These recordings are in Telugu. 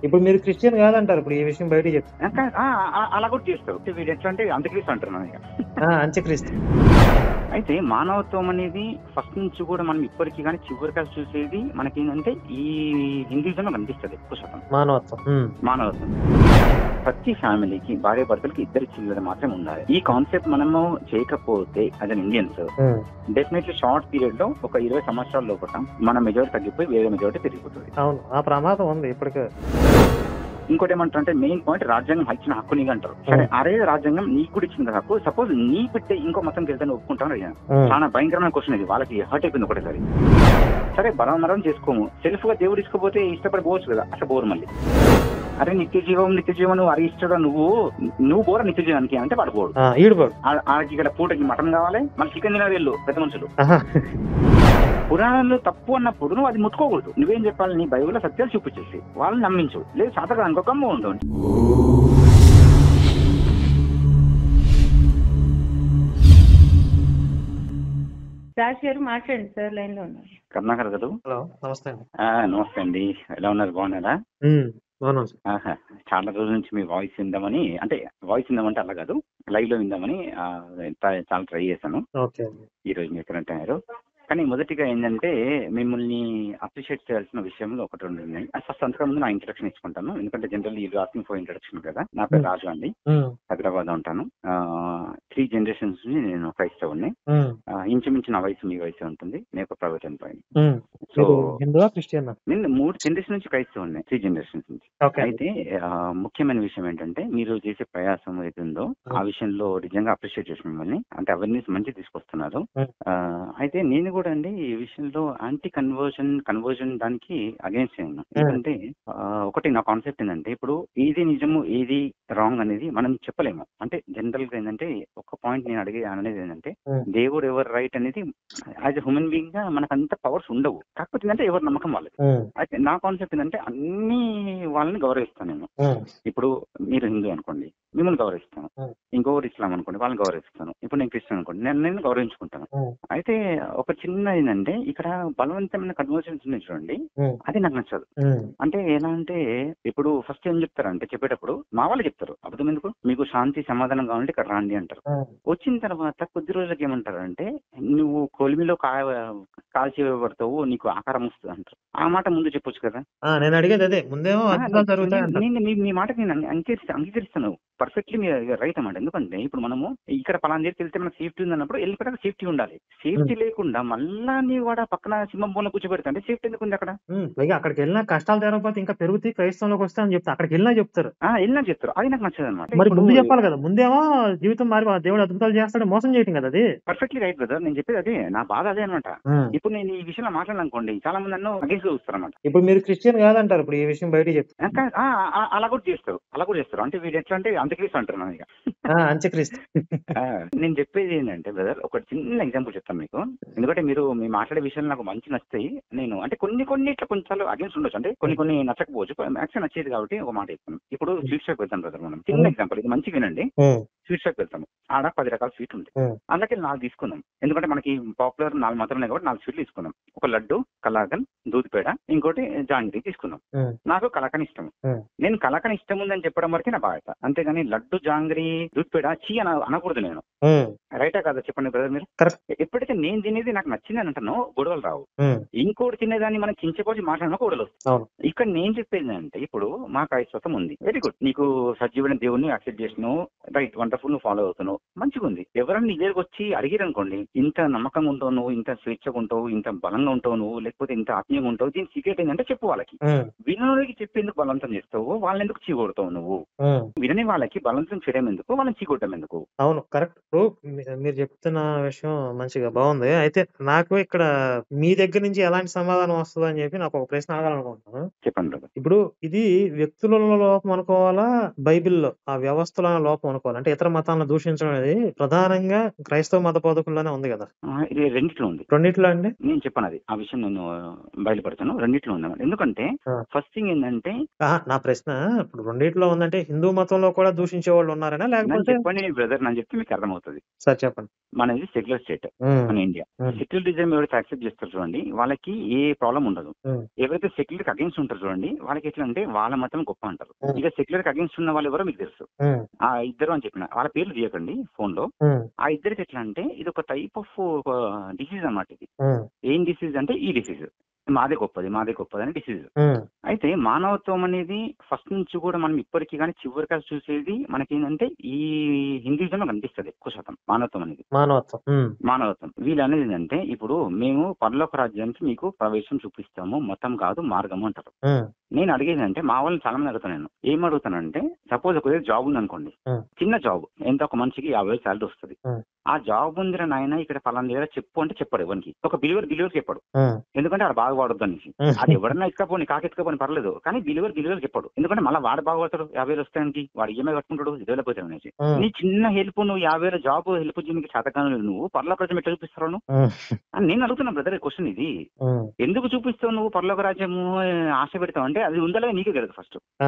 ఇప్పుడు మీరు క్రిస్టియన్ కాదంటారు ఇప్పుడు ఈ విషయం బయట చెప్తే ఆ, కా- ఆ, ఆ, అలా కూడా చేస్తారు అంటే వీడు ఎట్లా అంటే అంత్యక్రీస్తు అంటున్నాను ఇక ఆ, అంత్యక్రీస్తు అయితే మానవత్వం అనేది ఫస్ట్ నుంచి కూడా మనం ఇప్పటికీ కానీ చివరికి చూసేది మనకి ఏంటంటే ఈ హిందూజంలో కనిపిస్తుంది ఎక్కువ శాతం మానవత్వం ఉమ్, మానవత్వం ప్రతి ఫ్యామిలీకి భార్య భర్తలకి ఇద్దరు చిల్లర మాత్రమే ఉండాలి ఈ కాన్సెప్ట్ మనము చేయకపోతే అదే Indians um, definitely short period లో ఒక ఇరవై సంవత్సరాల లోపల మన మెజారిటీ తగ్గిపోయి వేరే మెజారిటీ పెరిగిపోతుంది అవును ఆ ప్రమాదం ఉంది ఇప్పటికే ఇంకోటి ఏమంటారు అంటే మెయిన్ పాయింట్ రాజ్యాంగం ఇచ్చిన హక్కు నీకు అంటారు సరే అరే రాజ్యాంగం నీకు కూడా ఇచ్చిన హక్కు సపోజ్ నీ బిడ్డ ఇంకో మతం వెళ్తాను ఒప్పుకుంటాను అడిగాను ఉమ్, చాలా భయంకరమైన క్వశ్చన్ ఇది వాళ్ళకి హర్ట్ అయిపోయింది ఒకటేసారి సరే బలమరం చేసుకోము సెల్ఫ్ గా దేవుడు ఇసుకోపోతే ఇష్టపడి పోవచ్చు కదా అట్లా బోరు మళ్ళీ అరే నిత్య జీవం నిత్య జీవం నువ్వు అరే ఇష్టడా నువ్వు నువ్వు బోరా నిత్య జీవానికి అంటే వాడు బోడు ఆ, ఈడుకోడు ఆ- ఆడికి ఇక్కడ పూటకి మటన్ కావాలి మళ్ళీ చికెన్ తిన వెళ్ళు పెద్ద మనుషులు ఆహా, పురాణాల్లో తప్పు అన్నప్పుడు నువ్వు అది ముట్టుకోకూడదు నువ్వేం చెప్పాలి నీ బైబిల్లో సత్యాలు చూపించేసి వాళ్ళని నమ్మించు లేదు శాతగా అనుకో కమ్మ ఉంటుంది రాజ్ గారు మాట్లాడండి సార్ లైన్ లో ఉన్నారు కర్ణాకర్ కదా హలో నమస్తే అండి ఆ, నమస్తే అండి ఎలా ఉన్నారు బాగున్నారా ఉమ్, బాగున్నాం సార్ ఆహా. చాలా రోజుల నుంచి మీ వాయిస్ విందామని అంటే వాయిస్ విందామంటే అలా కాదు లైవ్ లో విందామని ఆ, ట్రై- చాలా ట్రై చేశాను ఓకే అండి ఈ రోజు మీరు కరెంట్ అయ్యారు కానీ మొదటిగా ఏంటంటే మిమ్మల్ని అప్రిషియేట్ చేయాల్సిన విషయంలో ఒకటి రెండు ఉన్నాయి ఫస్ట్ అంతకు ముందు నా ఇంట్రడక్షన్ ఇచ్చుకుంటాను ఎందుకంటే జనరల్ ఈ ఆస్కింగ్ ఫర్ ఇంట్రడక్షన్ కదా నా పేరు రాజు అండి ఉమ్, హైదరాబాద్ లో ఉంటాను త్రీ జనరేషన్స్ నుంచి నేను క్రైస్తవుని ఉమ్, ఇంచుమించు నా వయసు మీ వయసు ఉంటుంది నేను ఒక ప్రైవేట్ ఎంప్లాయీ ఉమ్. సో మీరు హిందువా క్రిస్టియన్ నేను మూడు జనరేషన్ నుంచి క్రైస్తవుని త్రీ జనరేషన్స్ నుంచి ఓకే అండి. అయితే ఆ, ముఖ్యమైన విషయం ఏంటంటే మీరు చేసే ప్రయాసం ఏది ఉందో ఆ విషయంలో నిజంగా అప్రిషియేట్ చేసిన మిమ్మల్ని అంటే అవేర్నెస్ మంచి తీసుకొస్తున్నారు Hmm. ఆ, అయితే నేను కూడా అండి ఈ విషయంలో యాంటీ కన్వర్జన్ కన్వర్జన్ దానికి అగేన్స్ట్ అయ్యాను ఎందుకంటే ఆ, ఒకటి నా కాన్సెప్ట్ ఏంటంటే ఇప్పుడు ఏది నిజము ఏది రాంగ్ అనేది మనం చెప్పలేము అంటే జనరల్ గా ఏంటంటే ఒక పాయింట్ నేను అడిగే అనేది ఏంటంటే Hmm. దేవుడు ఎవరు రైట్ అనేది యాజ్ ఎ హ్యూమన్ బీయింగ్ గా మనకు అంత పవర్స్ ఉండవు కాకపోతే ఏంటంటే ఎవరి నమ్మకం వాళ్ళది ఉమ్, అయితే నా కాన్సెప్ట్ ఏంటంటే అన్ని వాళ్ళని గౌరవిస్తాను నేను ఉమ్, ఇప్పుడు మీరు హిందూ అనుకోండి మిమ్మల్ని గౌరవిస్తాను Hmm. ఇంకొకరు ఇస్లాం అనుకోండి వాళ్ళని గౌరవిస్తాను ఇప్పుడు నేను క్రిస్టియన్ అనుకోండి నేను నేను గౌరవించుకుంటాను Hmm. అయితే ఒక చిన్న ఏంటంటే ఇక్కడ బలవంతమైన కన్వర్షన్స్ ఉన్నాయి చూడండి Hmm. అది నాకు నచ్చదు ఉమ్, అంటే ఎలా అంటే ఇప్పుడు ఫస్ట్ ఏం చెప్తారంటే చెప్పేటప్పుడు మా వాళ్ళు చెప్తారు అబద్ధం ఎందుకు మీకు శాంతి సమాధానం కావాలంటే ఇక్కడ రాండి అంటారు ఉమ్, వచ్చిన తర్వాత కొద్ది రోజులకి ఏమంటారంటే నువ్వు కొలిమిలో కాయ కాల్చివేయబడతావు నీకు ఆకారం వస్తుంది అంటారు ఆ మాట ముందు చెప్పొచ్చు కదా ఆ, నేను అడిగేది అదే ముందేమో ఆ, అద్భుతాలు జరుగుతాయి నేను- అంటారు నేను మీ మీ మాటకి నేను అంగీ- అంగీకరిస్తా అంగీకరిస్తాను పర్ఫెక్ట్లీ మీరు రైట్ అన్నమాట ఎందుకంటే ఇప్పుడు మనము ఇక్కడ పలానా దగ్గరికి వెళ్తే మనకు సేఫ్టీ ఉంది అన్నప్పుడు వెళ్ళిపోయాక సేఫ్టీ ఉండాలి సేఫ్టీ లేకుండా మళ్ళా నీ వాడ పక్కన సింహం బోన్లో కూర్చోబెడతా అంటే సేఫ్టీ ఎందుకు ఉంది అక్కడ ఉమ్, పైగా అక్కడికి వెళ్ళినా కష్టాలు తీరకపోతే ఇంకా పెరుగుతాయి క్రైస్తవంలోకి వస్తే అని చెప్తా అక్కడికి వెళ్ళినా చెప్తారు ఆ వెళ్ళినా చెప్తారు అది నాకు నచ్చదు అనమాట మరి ముందు చెప్పాలి కదా ముందేమో జీవితం మారి ఆ దేవుడు అద్భుతాలు చేస్తాడు మోసం చేయటం కదా అది పర్ఫెక్ట్లీ రైట్ బ్రదర్ నేను చెప్పేది అదే నా బాధ అదే అనమాట ఉమ్. ఇప్పుడు నేను ఈ విషయంలో మాట్లాడాలనుకోండి చాలా మంది నన్ను అగేన్స్ చూస్తారు అనమాట ఇప్పుడు మీరు క్రిస్టియన్ కాదంటారు ఇప్పుడు ఈ విషయం బయట చెప్తే అలా కూడా చేస్తారు అలా కూడా చేస్తారు అంటే వీడు ఎట్లా అంటే అంత్యక్రీస్తు అంటారు నన్ను ఇక ఆ, అంత్యక్రీస్తు ఆ, నేను చెప్పేది ఏంటంటే బ్రదర్ ఒక చిన్న ఎగ్జాంపుల్ చెప్తాను మీకు ఎందుకంటే మీరు మీ మాట్లాడే విషయాలు నాకు మంచి నచ్చుతాయి నేను అంటే కొన్ని కొన్ని ఇట్లా కొంచెం అగేన్స్ ఉండొచ్చు అంటే కొన్ని కొన్ని నచ్చకపోవచ్చు మ్యాక్సిమం నచ్చేది కాబట్టి ఒక మాట చెప్తాను ఇప్పుడు స్వీట్ షాప్ వెళ్తాం బ్రదర్ మనం చిన్న ఎగ్జాంపుల్ ఇది మంచిగా వినండి ఉమ్, స్వీట్ షాప్ వెళ్తాము ఆడ పది రకాల స్వీట్ ఉంది Hmm. అందుకే నాలుగు తీసుకుందాం ఎందుకంటే మనకి పాపులర్ నాలుగు మాత్రం ఉన్నాయి కాబట్టి నాలుగు స్వీట్లు తీసుకుందాం ఒక లడ్డు కలాకన్ దూదిపేడ ఇంకోటి జాంగ్రీ తీసుకుందాం Hmm. నాకు కలాకన్ ఇష్టం Hmm. నేను కలాకన్ ఇష్టం ఉందని చెప్పడం వరకే నా బాధ్యత అంతేగాని లడ్డు జాంగ్రీ దూదిపేడ చీ అని అనకూడదు నేను ఉమ్, రైటా కాదా చెప్పండి బ్రదర్ మీరు Correct. ఎప్పుడైతే నేను తినేది నాకు నచ్చింది అని అంటానో గొడవలు రావు ఉమ్, ఇంకోటి తినేదాన్ని మనం కించపరిచి మాట్లాడినా గొడవలు వస్తాయి. అవును. ఇక్కడ నేను చెప్పేది అంటే ఇప్పుడు మా క్రైస్తవం ఉంది వెరీ గుడ్ నీకు సజీవుడైన దేవుడిని యాక్సెప్ట్ చేసినావు రైట్ వండర్ఫుల్ నువ్వు ఫాలో అవుతున్నావు మంచిగా ఉంది ఎవరన్నా నీ దగ్గరకు వచ్చి అడిగారు అనుకోండి ఇంత నమ్మకంగా ఉంటావు నువ్వు ఇంత స్వేచ్ఛగా ఉంటావు ఇంత బలంగా ఉంటావు నువ్వు లేకపోతే ఇంత ఆత్మీయంగా ఉంటావు దీని సీక్రెట్ ఏంటంటే చెప్పు వాళ్ళకి ఉమ్, వినోడికి చెప్పేందుకు బలవంతం చేస్తావు వాళ్ళని ఎందుకు చీకొడతావు నువ్వు ఉమ్. వినని వాళ్ళకి బలవంతం చేయడం ఎందుకు వాళ్ళని చీకొట్టడం ఎందుకు అవును కరెక్ట్ ఇప్పుడు మీ- మీరు చెప్తున్న విషయం మంచిగా బాగుంది అయితే నాకు ఇక్కడ మీ దగ్గర నుంచి ఎలాంటి సమాధానం వస్తుంది అని చెప్పి నాకు ఒక ప్రశ్న అడగాలనుకుంటున్నాను చెప్పండి బ్రదర్ ఇప్పుడు ఇది వ్యక్తులలో లోపం అనుకోవాలా బైబిల్లో ఆ వ్యవస్థలో లోపం అనుకోవాలా అంటే ఇతర ఇతర మతాలను దూషించడం అనేది ప్రధానంగా క్రైస్తవ మత బోధకుల్లోనే ఉంది కదా ఆ, ఇది రెండిట్లో ఉంది రెండిట్లో అండి నేను చెప్పాను అది ఆ విషయం నేను బయలుపడతాను రెండిట్లో ఉంది అన్నమాట. ఎందుకంటే ఆ. ఫస్ట్ థింగ్ ఏంటంటే ఆహా, నా ప్రశ్న ఇప్పుడు రెండిట్లో ఉందంటే హిందూ మతంలో కూడా దూషించే వాళ్ళు ఉన్నారనా నన్ను లేకపోతే చెప్పండి బ్రదర్ నన్ను చెప్తే మీకు అర్థమవుతుంది సార్ చెప్పండి మనది సెక్యులర్ స్టేట్ ఉమ్, మన ఇండియా ఉమ్, సెక్యులరిజం ఎవరైతే యాక్సెప్ట్ చేస్తారు చూడండి వాళ్ళకి ఏ ప్రాబ్లం ఉండదు ఉమ్, ఎవరైతే సెక్యులర్ అగేన్స్ట్ ఉంటారు చూడండి వాళ్ళకి ఎట్లా అంటే వాళ్ళ మతం గొప్ప అంటారు ఉమ్. ఇక సెక్యులర్ అగేన్స్ట్ ఉన్న వాళ్ళు ఎవరో మీకు తెలుసు ఉమ్, ఆ ఇద్దరు అని చెప్పిన వాళ్ళ పేర్లు తీయకండి ఫోన్ లో ఉమ్, ఆ ఇద్దరికి ఎట్లా అంటే ఇది ఒక టైప్ ఆఫ్ డిసీజ్ అన్నమాట ఇది ఉమ్, ఏం డిసీజ్ అంటే ఈ డిసీజ్ మాదే గొప్పది మాదే గొప్పది అని డిసీజ్ ఉమ్, అయితే మానవత్వం అనేది ఫస్ట్ నుంచి కూడా మనం ఇప్పటికీ కానీ చివరికి చూసేది మనకేంటంటే ఈ హిందూయిజంలో కనిపిస్తుంది ఎక్కువ శాతం మానవత్వం అనేది మానవత్వం ఉమ్, మానవత్వం వీళ్ళు అనేది ఏంటంటే ఇప్పుడు మేము పరలోక రాజ్యానికి మీకు ప్రవేశం చూపిస్తాము మతం కాదు మార్గము అంటారు ఉమ్, నేను అడిగేది అంటే మా వాళ్ళని చాలా మంది అడుగుతాను నేను ఏం అడుగుతానంటే సపోజ్ ఒక జాబ్ ఉంది అనుకోండి ఉమ్. చిన్న జాబ్ ఎంత ఒక మనిషికి యాభై వేలు శాలరీ వస్తుంది ఉమ్. ఆ జాబ్ ఉందిరా నాయన ఇక్కడ పలానా దగ్గర చెప్పు అంటే చెప్పాడు ఎవరికి ఒక బిలివర్ బిలివర్ చెప్పాడు ఉమ్, ఎందుకంటే ఆడ బాగా వాడొద్దు అనేసి ఉమ్. అది ఎవరన్నా ఎత్తుకపోని కాకి ఎత్తుకపోని పర్లేదు కానీ బిలివర్ బిలివర్ చెప్పాడు ఎందుకంటే మళ్ళీ వాడు బాగుపడతాడు యాభై వేలు వస్తాయనికి వాడు ఈఎంఐ కట్టుకుంటాడు ఇదే పోతాడు అనేసి ఉమ్, నీ చిన్న హెల్ప్ నువ్వు యాభై వేల జాబ్ హెల్ప్ చేయడానికి శాతకాలం నువ్వు పర్లోక రాజ్యం ఎట్లా చూపిస్తావు నువ్వు ఉమ్, అని నేను అడుగుతున్నా బ్రదర్ క్వశ్చన్ ఇది ఉమ్, ఎందుకు చూపిస్తావు నువ్వు పరలోక రాజ్యము ఆశ పెడతావు అంటే అది ఉండాలని నీకే తెలియదు ఫస్ట్ ఆ.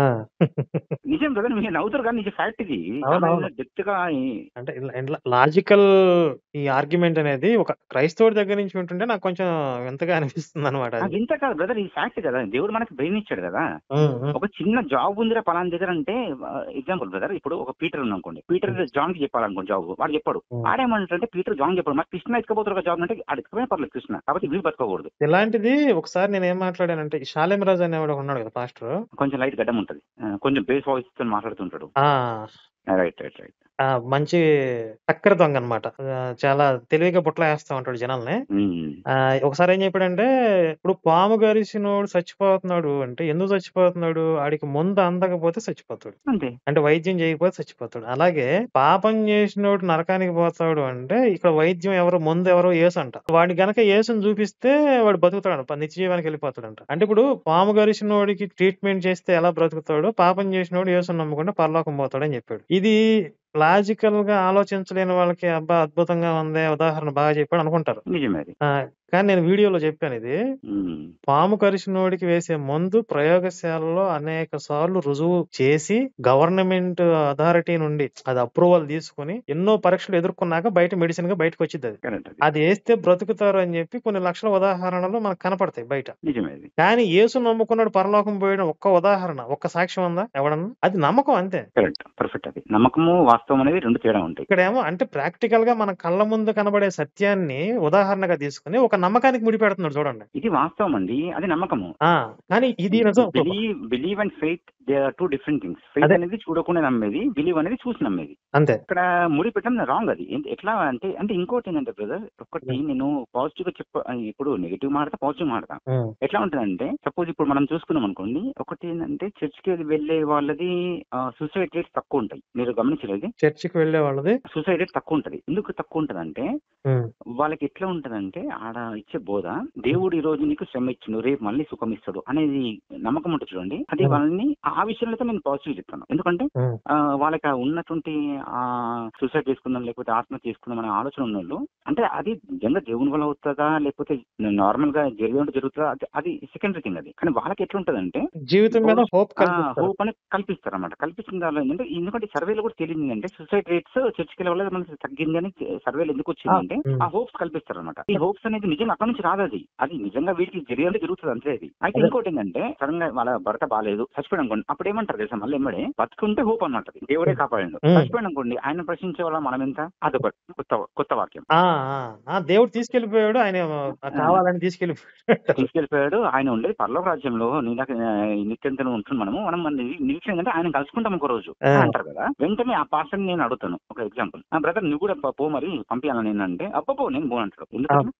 నిజం బ్రదర్ మీరు నవ్వుతారు కానీ నిజం ఫ్యాక్ట్ ఇది అవును, అవును. డెప్త్ గా ఈ- అంటే లాజికల్ ఈ ఆర్గ్యుమెంట్ అనేది ఒక క్రైస్తవుడి దగ్గర నుంచి వింటుంటే నాకు కొంచెం వింతగా అనిపిస్తుంది అనమాట నాకు ఇంత కాదు బ్రదర్ ఈ ఫ్యాక్ట్ కదా దేవుడు మనకి బ్రెయిన్ ఇచ్చాడు కదా ఉమ్, ఉమ్, ఒక చిన్న జాబ్ ఉందిరా పలానా దగ్గర అంటే ఎగ్జాంపుల్ బ్రదర్ ఇప్పుడు ఒక పీటర్ ఉంది అనుకోండి పీటర్ జాన్ కి చెప్పాలనుకోండి జాబ్ వాడు చెప్పాడు ఉమ్. ఆడేమంటే పీటర్ జాన్ చెప్పాడు మరి కృష్ణ ఎత్తుకపోతారు ఒక జాబ్ అంటే ఆడు ఎత్తుకపోయినా పర్లేదు కృష్ణ కాబట్టి వీళ్ళు బతకకూడదు ఇలాంటిది ఒకసారి నేను ఏం మాట్లాడానంటే ఈ షాలేం రాజు అనేవాడు ఉన్నాడు కదా పాస్టర్ కొంచెం లైట్ గడ్డం ఉంటది ఆ, కొంచెం బేస్ వాయిస్ తో మాట్లాడుతుంటాడు ఆ రైట్ రైట్ రైట్ ఆ, మంచి చక్కెర దొంగ అనమాట చాలా తెలివిగా బుట్ల వేస్తా ఉంటాడు జనాల్ని ఆ, ఒకసారి ఏం చెప్పాడంటే ఇప్పుడు పాము గరిసినోడు చచ్చిపోతున్నాడు అంటే ఎందుకు చచ్చిపోతున్నాడు ఆడికి ముందు అందకపోతే చచ్చిపోతాడు అంతే అంటే వైద్యం చేయకపోతే చచ్చిపోతాడు అలాగే పాపం చేసినోడు నరకానికి పోతాడు అంటే ఇక్కడ వైద్యం ఎవరు ముందు ఎవరో యేసు అంట వాడిని గనక యేసుని చూపిస్తే వాడు బతుకుతాడు ప- నిత్య జీవానికి వెళ్ళిపోతాడంట అంటే ఇప్పుడు పాము గరిసినోడికి ట్రీట్మెంట్ చేస్తే ఎలా బ్రతుకుతాడో పాపం చేసినోడు యేసుని నమ్ముకుంటే పరలోకం పోతాడు అని చెప్పాడు ఇది లాజికల్ గా ఆలోచించలేని వాళ్ళకి అబ్బా అద్భుతంగా ఉందే ఉదాహరణ బాగా చెప్పాడు అనుకుంటారు నిజమే అది ఆ, కానీ నేను వీడియోలో చెప్పాను ఇది ఉమ్. పాము కరిచినోడికి వేసే మందు ప్రయోగశాలలో అనేక సార్లు రుజువు చేసి గవర్నమెంట్ అథారిటీ నుండి అది అప్రూవల్ తీసుకుని ఎన్నో పరీక్షలు ఎదుర్కొన్నాక బయట మెడిసిన్ గా బయటకు వచ్చింది అది కరెక్ట్ అది అది వేస్తే బ్రతుకుతారు అని చెప్పి కొన్ని లక్షల ఉదాహరణలు మనకు కనపడతాయి బయట నిజమే అది కానీ యేసు నమ్ముకున్నాడు పరలోకం పోయడం ఒక్క ఉదాహరణ ఒక్క సాక్ష్యం ఉందా ఎవడన్నా అది నమ్మకం అంతే కరెక్ట్ పర్ఫెక్ట్ అది నమ్మకము వాస్తవం అనేది రెండు తేడా ఉంటాయి ఇక్కడ ఏమో అంటే ప్రాక్టికల్ గా మన కళ్ళ ముందు కనబడే సత్యాన్ని ఉదాహరణగా తీసుకుని ఒక నమ్మకానికి ముడిపెడుతున్నాడు చూడండి ఇది వాస్తవం అండి అది నమ్మకము ఆ కానీ ఇది నిజం believe believe and faith they are two different things faith అదే. అనేది చూడకుండా నమ్మేది బిలీవ్ అనేది చూసి నమ్మేది అంతే ఇక్కడ ముడి పెట్టడం రాంగ్ అది ఏంటి- ఎట్లా అంటే అంటే ఇంకోటి ఏంటంటే బ్రదర్ ఒకటి నేను పాజిటివ్ గా చెప్ప ఇప్పుడు నెగిటివ్ మాడతా పాజిటివ్ మాడతా ఉమ్, ఎట్లా ఉంటుందంటే సపోజ్ ఇప్పుడు మనం చూసుకున్నాం అనుకోండి ఒకటి ఏంటంటే చర్చ్ కి వెళ్ళే వాళ్ళది సూసైడ్ రేట్ తక్కువ ఉంటాయి మీరు గమనించలేదు చర్చికి వెళ్లే వాళ్ళది సూసైడ్ రేట్ తక్కువ ఉంటది ఎందుకు తక్కువ ఉంటదంటే ఉమ్, వాళ్ళకి ఎట్లా ఉంటదంటే ఆడ ఇచ్చే బోధ దేవుడు ఈ రోజు నీకు శ్రమ ఇచ్చిండు రేపు మళ్ళీ సుఖం ఇస్తాడు అనేది నమ్మకం ఉంటుంది చూడండి అది Hmm. వాళ్ళని ఆ విషయంలో అయితే నేను పాజిటివ్ చెప్తాను ఎందుకంటే ఉమ్, ఆ, వాళ్ళకి ఆ ఉన్నటువంటి ఆ సూసైడ్ చేసుకుందాం లేకపోతే ఆత్మహత్య చేసుకుందాం అనే ఆలోచన ఉన్న వాళ్ళు అంటే అది నిజంగా దేవుని వల్ల అవుతుందా లేకపోతే నార్మల్ గా జరిగే జరుగుతుందా అది- అది సెకండరీ థింగ్ అది కానీ వాళ్ళకి ఎట్లా ఉంటదంటే జీవితం మీద హోప్ కల్పిస్తారు హోప్ అని కల్పిస్తారు అనమాట కల్పించిన దానిలో ఏంటంటే ఎందుకంటే సర్వేలో కూడా తెలియదు అంటే సూసైడ్ రేట్స్ చర్చికి వల్ల మనకి తగ్గింది అని సర్వేలు ఎందుకు వచ్చిందంటే ఆ, ఉమ్. ఆ హోప్స్ కల్పిస్తారు అనమాట ఈ హోప్స్ అనేది నిజంగా అక్కడ నుంచి రాదు అది అది నిజంగా వీటికి జరిగే జరుగుతుంది అంతే అది అయితే అదే. ఇంకోటి ఏంటంటే సడన్ గా వాళ్ళ భర్త బాగాలేదు చచ్చిపోయాడు అనుకోండి అప్పుడు ఏమంటారు తెలుసా మళ్ళీ ఎమ్మడే బతుకుంటే హోప్ అనమాట అది. దేవుడే కాపాడండు ఉమ్. చచ్చిపోయాడు అనుకోండి ఆయన ప్రశ్నించే వాళ్ళ మనం ఎంత అదొక కొత్త కొత్త వాక్యం ఆ, ఆ, ఆ, దేవుడు తీసుకెళ్లిపోయాడు ఆయన ఆ, కావాలని తీసుకెళ్లిపోయాడు తీసుకెళ్లిపోయాడు ఆయన ఉండేది పర్లోక రాజ్యంలో నీలాక నిత్యంతరం ఉంటుంది మనము మనం మన ని- నిరీక్షణ అంటే ఆయన కలుసుకుంటాం ఒక రోజు ఆ. అంటారు కదా వెంటనే ఆ పాస్టర్ నేను అడుగుతాను ఒక ఎగ్జాంపుల్ ఆ బ్రదర్ నువ్వు కూడా పో మరి పంపించాలని నేను అంటే అబ్బపో నేను పో అంటాడు ఆ, ఎందుకంటే ఆ, అది నేను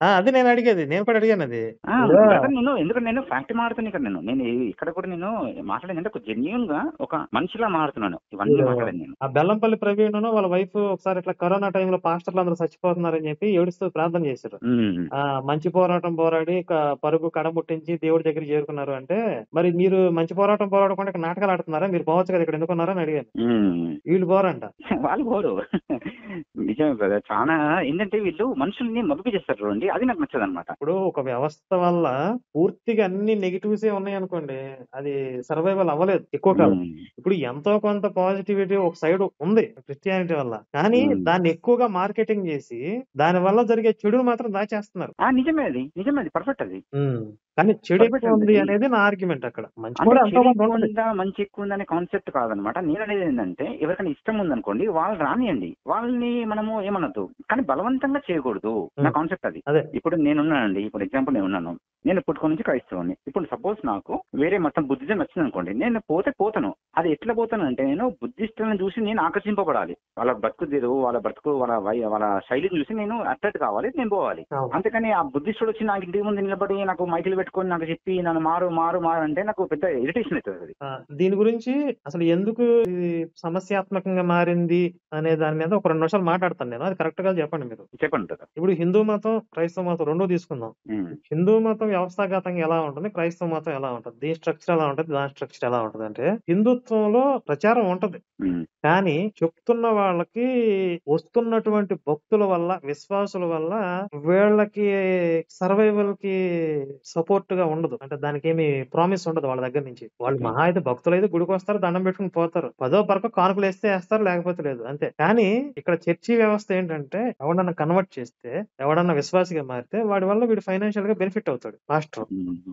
నేను అడిగేది నేను కూడా అడిగాను అది ఆ, ఇప్పుడు brother, నేను ఎందుకంటే నేను ఫ్యాక్ట్ మాడుతాను ఇక్కడ నేను నేను ఈ- ఇక్కడ కూడా నేను మాట్లాడేది అంటే ఒక జెన్యున్ గా ఒక మనిషిలా మాడుతున్నాను ఇవన్నీ ఇప్పుడు మాట్లాడేది నేను ఆ బెల్లంపల్లి ప్రవీణ్ వాళ్ళ వైఫ్ ఒకసారి ఇట్లా కరోనా టైంలో పాస్టర్లు అందరూ చచ్చిపోతున్నారని చెప్పి ఏడుస్తూ ప్రార్థన చేశారు ఉమ్. ఆ మంచి పోరాటం పోరాడి క- పరుగు కడముట్టించి దేవుడి దగ్గర చేరుకున్నారు అంటే మరి మీరు మంచి పోరాటం పోరాడకుండా ఇక్కడ నాటకాలు ఆడుతున్నారా మీరు పోవచ్చు కదా ఇక్కడ ఎందుకున్నారని అడిగాను ఉమ్. వీళ్ళు పోరంట వాళ్ళు పోరు నిజమే బ్రదర్ చాలా ఏంటంటే వీళ్ళు మనుషుల్ని మబ్బి చేస్తారు చూడండి అది నాకు నచ్చదు అనమాట ఇప్పుడు ఒక వ్యవస్థ వల్ల పూర్తిగా అన్ని నెగిటివ్సే ఉన్నాయి అనుకోండి అది సర్వైవల్ అవ్వలేదు ఎక్కువ కాలం ఇప్పుడు ఎంతో కొంత పాజిటివిటీ ఒక సైడ్ ఉంది క్రిస్టియానిటీ వల్ల కానీ Hmm. దాన్ని ఎక్కువగా మార్కెటింగ్ చేసి దాని వల్ల జరిగే చెడును మాత్రం దాచేస్తున్నారు ఆ నిజమే అది నిజమే అది పర్ఫెక్ట్ అది కానీ చెడు Perfect ఎక్కువ ఉంది అండి. అనేది నా ఆర్గ్యుమెంట్ అక్కడ మంచి అంటే కూడా చెడు ఎంతో కొంత ఎక్కువ ఉంటుంది ఉందా మంచి ఎక్కువ ఉందా అనే కాన్సెప్ట్ కాదనమాట నేను అనేది ఏంటంటే ఎవరికైనా ఇష్టం ఉందనుకోండి వాళ్ళు రానియండి వాళ్ళని మనము ఏమనొద్దు కానీ బలవంతంగా చేయకూడదు నా Hmm. కాన్సెప్ట్ అది అదే ఇప్పుడు నేనున్నానండి ఇప్పుడు ఎగ్జాంపుల్ నేను ఉన్నాను నేను పుట్టుకొని నుంచి క్రైస్తవుని ఇప్పుడు సపోజ్ నాకు వేరే మతం బుద్ధిజం వచ్చింది అనుకోండి నేను పోతే పోతాను అది ఎట్లా పోతాను అంటే నేను బుద్ధిస్టులను చూసి నేను ఆకర్షింపబడాలి వాళ్ళ బతుకు తీరు వాళ్ళ బ్రతుకు వాళ్ళ వై- వాళ్ళ శైలిని చూసి నేను అట్రాక్ట్ కావాలి నేను పోవాలి అవును. అంతేకాని ఆ బుద్ధిస్టుడు వచ్చి నాకు ఇంటి ముందు నిలబడి నాకు మైకులు పెట్టుకొని నాకు చెప్పి నన్ను మారు మారు మారు అంటే నాకు పెద్ద ఇరిటేషన్ అవుతుంది అది ఆ, దీని గురించి అసలు ఎందుకు ఇది సమస్యాత్మకంగా మారింది అనే దాని మీద ఒక రెండు నిమిషాలు మాట్లాడతాను నేను అది కరెక్ట్ గా చెప్పండి మీరు చెప్పండి కదా ఇప్పుడు హిందూ మతం క్రైస్తవ మతం రెండు తీసుకుందాం హిందూ మతం వ్యవస్థాగతంగా ఎలా ఉంటుంది క్రైస్తవ మతం ఎలా ఉంటుంది దీని స్ట్రక్చర్ ఎలా ఉంటుంది దాని స్ట్రక్చర్ ఎలా ఉంటుంది అంటే హిందుత్వంలో ప్రచారం ఉంటది కానీ చెప్తున్న వాళ్ళకి వస్తున్నటువంటి భక్తుల వల్ల విశ్వాసుల వల్ల వీళ్ళకి సర్వైవల్ కి సపోర్ట్ గా ఉండదు అంటే దానికి ఏమి ప్రామిస్ ఉండదు వాళ్ళ దగ్గర నుంచి వాళ్ళు మహా అయితే భక్తులు అయితే గుడికి వస్తారు దండం పెట్టుకుని పోతారు పదో పరకు కానుకలు వేస్తే వేస్తారు లేకపోతే లేదు అంతే కానీ ఇక్కడ చర్చి వ్యవస్థ ఏంటంటే ఎవడన్నా కన్వర్ట్ చేస్తే ఎవడన్నా విశ్వాసిగా మారితే వాడి వల్ల వీడు ఫైనాన్షియల్ గా బెనిఫిట్ అవుతాడు మాస్టర్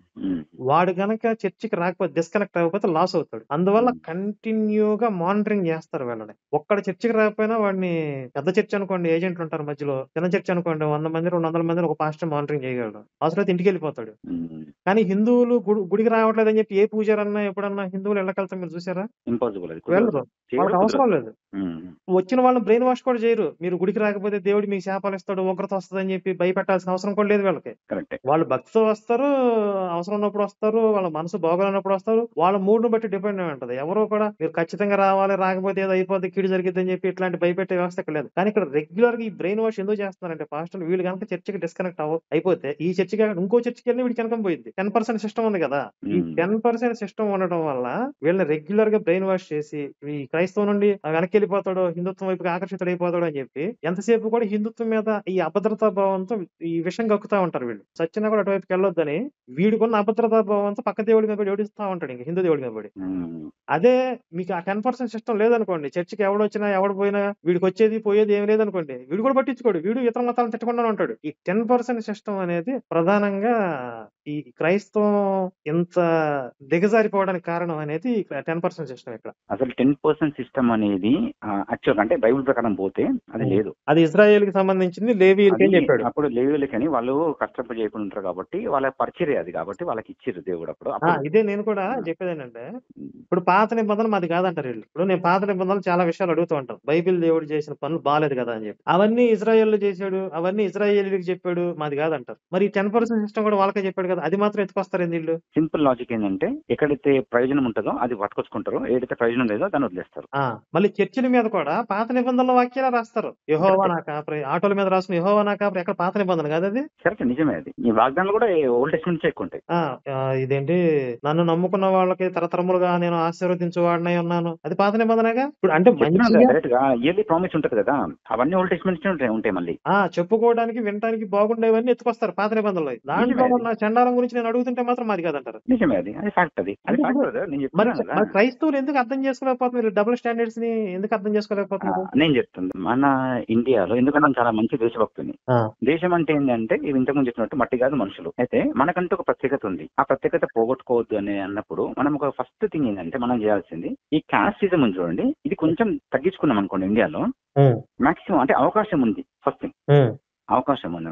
వాడు గనక చర్చికి రాకపోతే డిస్కనెక్ట్ అవ్వకపోతే లాస్ అవుతాడు అందువల్ల కంటిన్యూగా మానిటరింగ్ చేస్తారు వీళ్ళని ఒక్కడ చర్చికి రాకపోయినా వాడిని పెద్ద చర్చ్ అనుకోండి ఏజెంట్లు ఉంటారు మధ్యలో చిన్న చర్చ్ అనుకోండి వంద మంది రెండు వందల మంది ఒక పాస్టర్ మానిటరింగ్ చేయగలడు అవసరమైతే ఇంటికి వెళ్ళిపోతాడు కానీ హిందువులు గుడి- గుడికి రావట్లేదని చెప్పి ఏ పూజారన్నా ఎప్పుడన్నా హిందువులు వెళ్ళకెళ్తాం మీరు చూసారా ఇంపాసిబుల్ అది వెళ్ళరు కుదరదు. వాళ్ళకి చేయడం అవసరం కుదరదు. లేదు ఉమ్. వచ్చిన వాళ్ళని బ్రెయిన్ వాష్ కూడా చేయరు మీరు గుడికి రాకపోతే దేవుడు మీకు శాపాలు ఇస్తాడు ఉగ్రత వస్తుందని చెప్పి భయపెట్టాల్సిన అవసరం కూడా లేదు వీళ్ళకి కరెక్టే వాళ్ళు భక్తితో వస్తారు అవసరం ఉన్నప్పుడు వస్తారు వాళ్ళ మనసు బాగోలేనప్పుడు వస్తారు వాళ్ళ మూడ్ ను బట్టి డిపెండ్ అయి ఉంటది ఎవరో కూడా మీరు ఖచ్చితంగా రావాలి రాకపోతే ఏదో అయిపోద్ది కీడు జరిగిద్ది అని చెప్పి ఇట్లాంటి భయపెట్టే వ్యవస్థ ఇక్కడ లేదు కానీ ఇక్కడ రెగ్యులర్ గా ఈ బ్రెయిన్ వాష్ ఎందుకు చేస్తున్నారంటే పాస్టర్ వీళ్ళు కనుక చర్చికి డిస్కనెక్ట్ అవ్వ అయిపోతే ఈ చర్చికి కాకుండా ఇంకో చర్చికి వెళ్ళి వీడికి వెనకం పోయింది టెన్ పర్సెంట్ సిస్టమ్ ఉంది కదా ఈ ఉమ్. టెన్ పర్సెంట్ సిస్టమ్ ఉండడం వల్ల వీళ్ళని రెగ్యులర్ గా బ్రెయిన్ వాష్ చేసి ఈ క్రైస్తవం నుండి వెనక్కి వెళ్ళిపోతాడు హిందుత్వం వైపుకి ఆకర్షితుడు అయిపోతాడు అని చెప్పి ఎంతసేపు కూడా హిందుత్వం మీద ఈ అభద్రతా భావంతో ఈ విషయం కక్కుతా ఉంటారు వీళ్ళు సచ్చినా కూడా అటువైపుకి వెళ్ళొద్దని వీడికున్న అభద్రతా భావంతో పక్క దేవుడి మీద పడి ఏడుస్తా ఉంటాడు ఇంకా హిందూ దేవుడి మీద పడి ఉమ్. అదే మీకు ఆ టెన్ పర్సెంట్ సిస్టమ్ లేదనుకోండి చర్చికి ఎవడు వచ్చినా ఎవడు పోయినా వీడికి వచ్చేది పోయేది ఏం లేదనుకోండి వీడు కూడా పట్టించుకోడు వీడు ఇతర మతాలను తిట్టకుండా ఉంటాడు ఈ టెన్ పర్సెంట్ సిస్టమ్ అనేది ప్రధానంగా ఈ క్రైస్తవం ఇంత దిగజారిపోవడానికి కారణం అనేది టెన్ పర్సెంట్ సిస్టమ్ ఇక్కడ అసలు టెన్ పర్సెంట్ సిస్టమ్ అనేది యాక్చువల్ అంటే బైబిల్ ప్రకారం పోతే అది ఉమ్. లేదు అది ఇజ్రాయెల్ కి సంబంధించింది లేవీయులకి అని అది చెప్పాడు అప్పుడు లేవులకని వాళ్ళు కష్టపడి చేయకుండా ఉంటారు కాబట్టి వాళ్ళ పరిచర్య అది కాబట్టి వాళ్ళకి ఇచ్చిర్రు దేవుడు అప్పుడు ఆ, అప్పుడు ఇదే నేను కూడా ఆ. చెప్పేది ఏంటంటే ఇప్పుడు పాత నిబంధన మాది కాదంటారు వీళ్ళు ఇప్పుడు నేను పాత నిబంధనలు చాలా విషయాలు అడుగుతూ ఉంటాను బైబిల్ దేవుడు చేసిన పనులు బాగాలేదు కదా అని చెప్పి అవన్నీ ఇజ్రాయెల్ చేశాడు అవన్నీ ఇజ్రాయేలీలకు చెప్పాడు మాది కాదంటారు మరి టెన్ పర్సెంట్ సిస్టమ్ కూడా వాళ్ళకే చెప్పాడు కదా అది మాత్రం ఎత్తుకొస్తారు ఏంది వీళ్ళు సింపుల్ లాజిక్ ఏంటంటే ఎక్కడైతే ప్రయోజనం ఉంటుందో అది పట్టుకొచ్చుకుంటారు ఏదైతే ప్రయోజనం లేదో దాన్ని వదిలేస్తారు ఆ మళ్ళీ చర్చిల మీద కూడా పాత నిబంధనల వాక్యాలు రాస్తారు యహోవా నా కాపరి ఆటోల మీద రాసిన యహోవా నా కాపరి ఎక్కడ పాత నిబంధన కాదు అది కరెక్ట్ నిజమే అది ఈ వాగ్దానాలు కూడా ఓల్డ్ టెస్ట్ నుంచి ఎక్కువ ఉంటాయి ఆ ఆ, ఇదేంటి నన్ను నమ్ముకున్న వాళ్ళకి తరతరములుగా నేను ఆశీర్వదించువాడినై ఉన్నాను అది పాత నిబంధనగా ఇప్పుడు అంటే మంచిగా డైరెక్ట్ గా ఇయర్లీ ప్రామిస్ ఉంటది కదా అవన్నీ ఓల్డ్ టెస్ట్ నుంచి ఉంటాయి ఉంటాయి మళ్ళీ ఆ చెప్పుకోవడానికి వినటానికి బాగుండేవన్నీ ఎత్తుకొస్తారు పాత నిబంధనలు దాంట్లో నిజమే. ఉన్న చండాలం గురించి నేను అడుగుతుంటే మాత్రం మాది కాదంటారు నిజమే అది అది ఫ్యాక్ట్ అది అది అంటే fact ఇప్పుడు brother. నేను మరి చెప్తున్నాను కదా మరి క్రైస్తవులు ఎందుకు అర్థం చేసుకోలేకపోతున్నారు డబుల్ స్టాండర్డ్స్ ని ఎందుకు అర్థం ఆ, చేసుకోలేకపోతున్నారు నేను చెప్తుంది మన ఇండియాలో ఎందుకంటే నేను చాలా మంచి దేశభక్తుని ఆ, దేశం అంటే ఏంటంటే ఇవి ఇంతకుముందు చెప్పినట్టు మట్టి కాదు మనుషులు అయితే మనకంటూ ఒక ప్రత్యేకత ఉంది ఆ ప్రత్యేకత పోగొట్టుకోవద్దు అని అన్నప్పుడు మనం ఒక ఫస్ట్ థింగ్ ఏంటంటే మనం చేయాల్సింది ఈ కాస్టిజం ఉంది చూడండి ఇది కొంచెం తగ్గించుకున్నాం అనుకోండి ఇండియాలో ఉమ్, మాక్సిమం అంటే అవకాశం ఉంది ఫస్ట్ థింగ్ ఉమ్, అవకాశం ఉంది అనమాట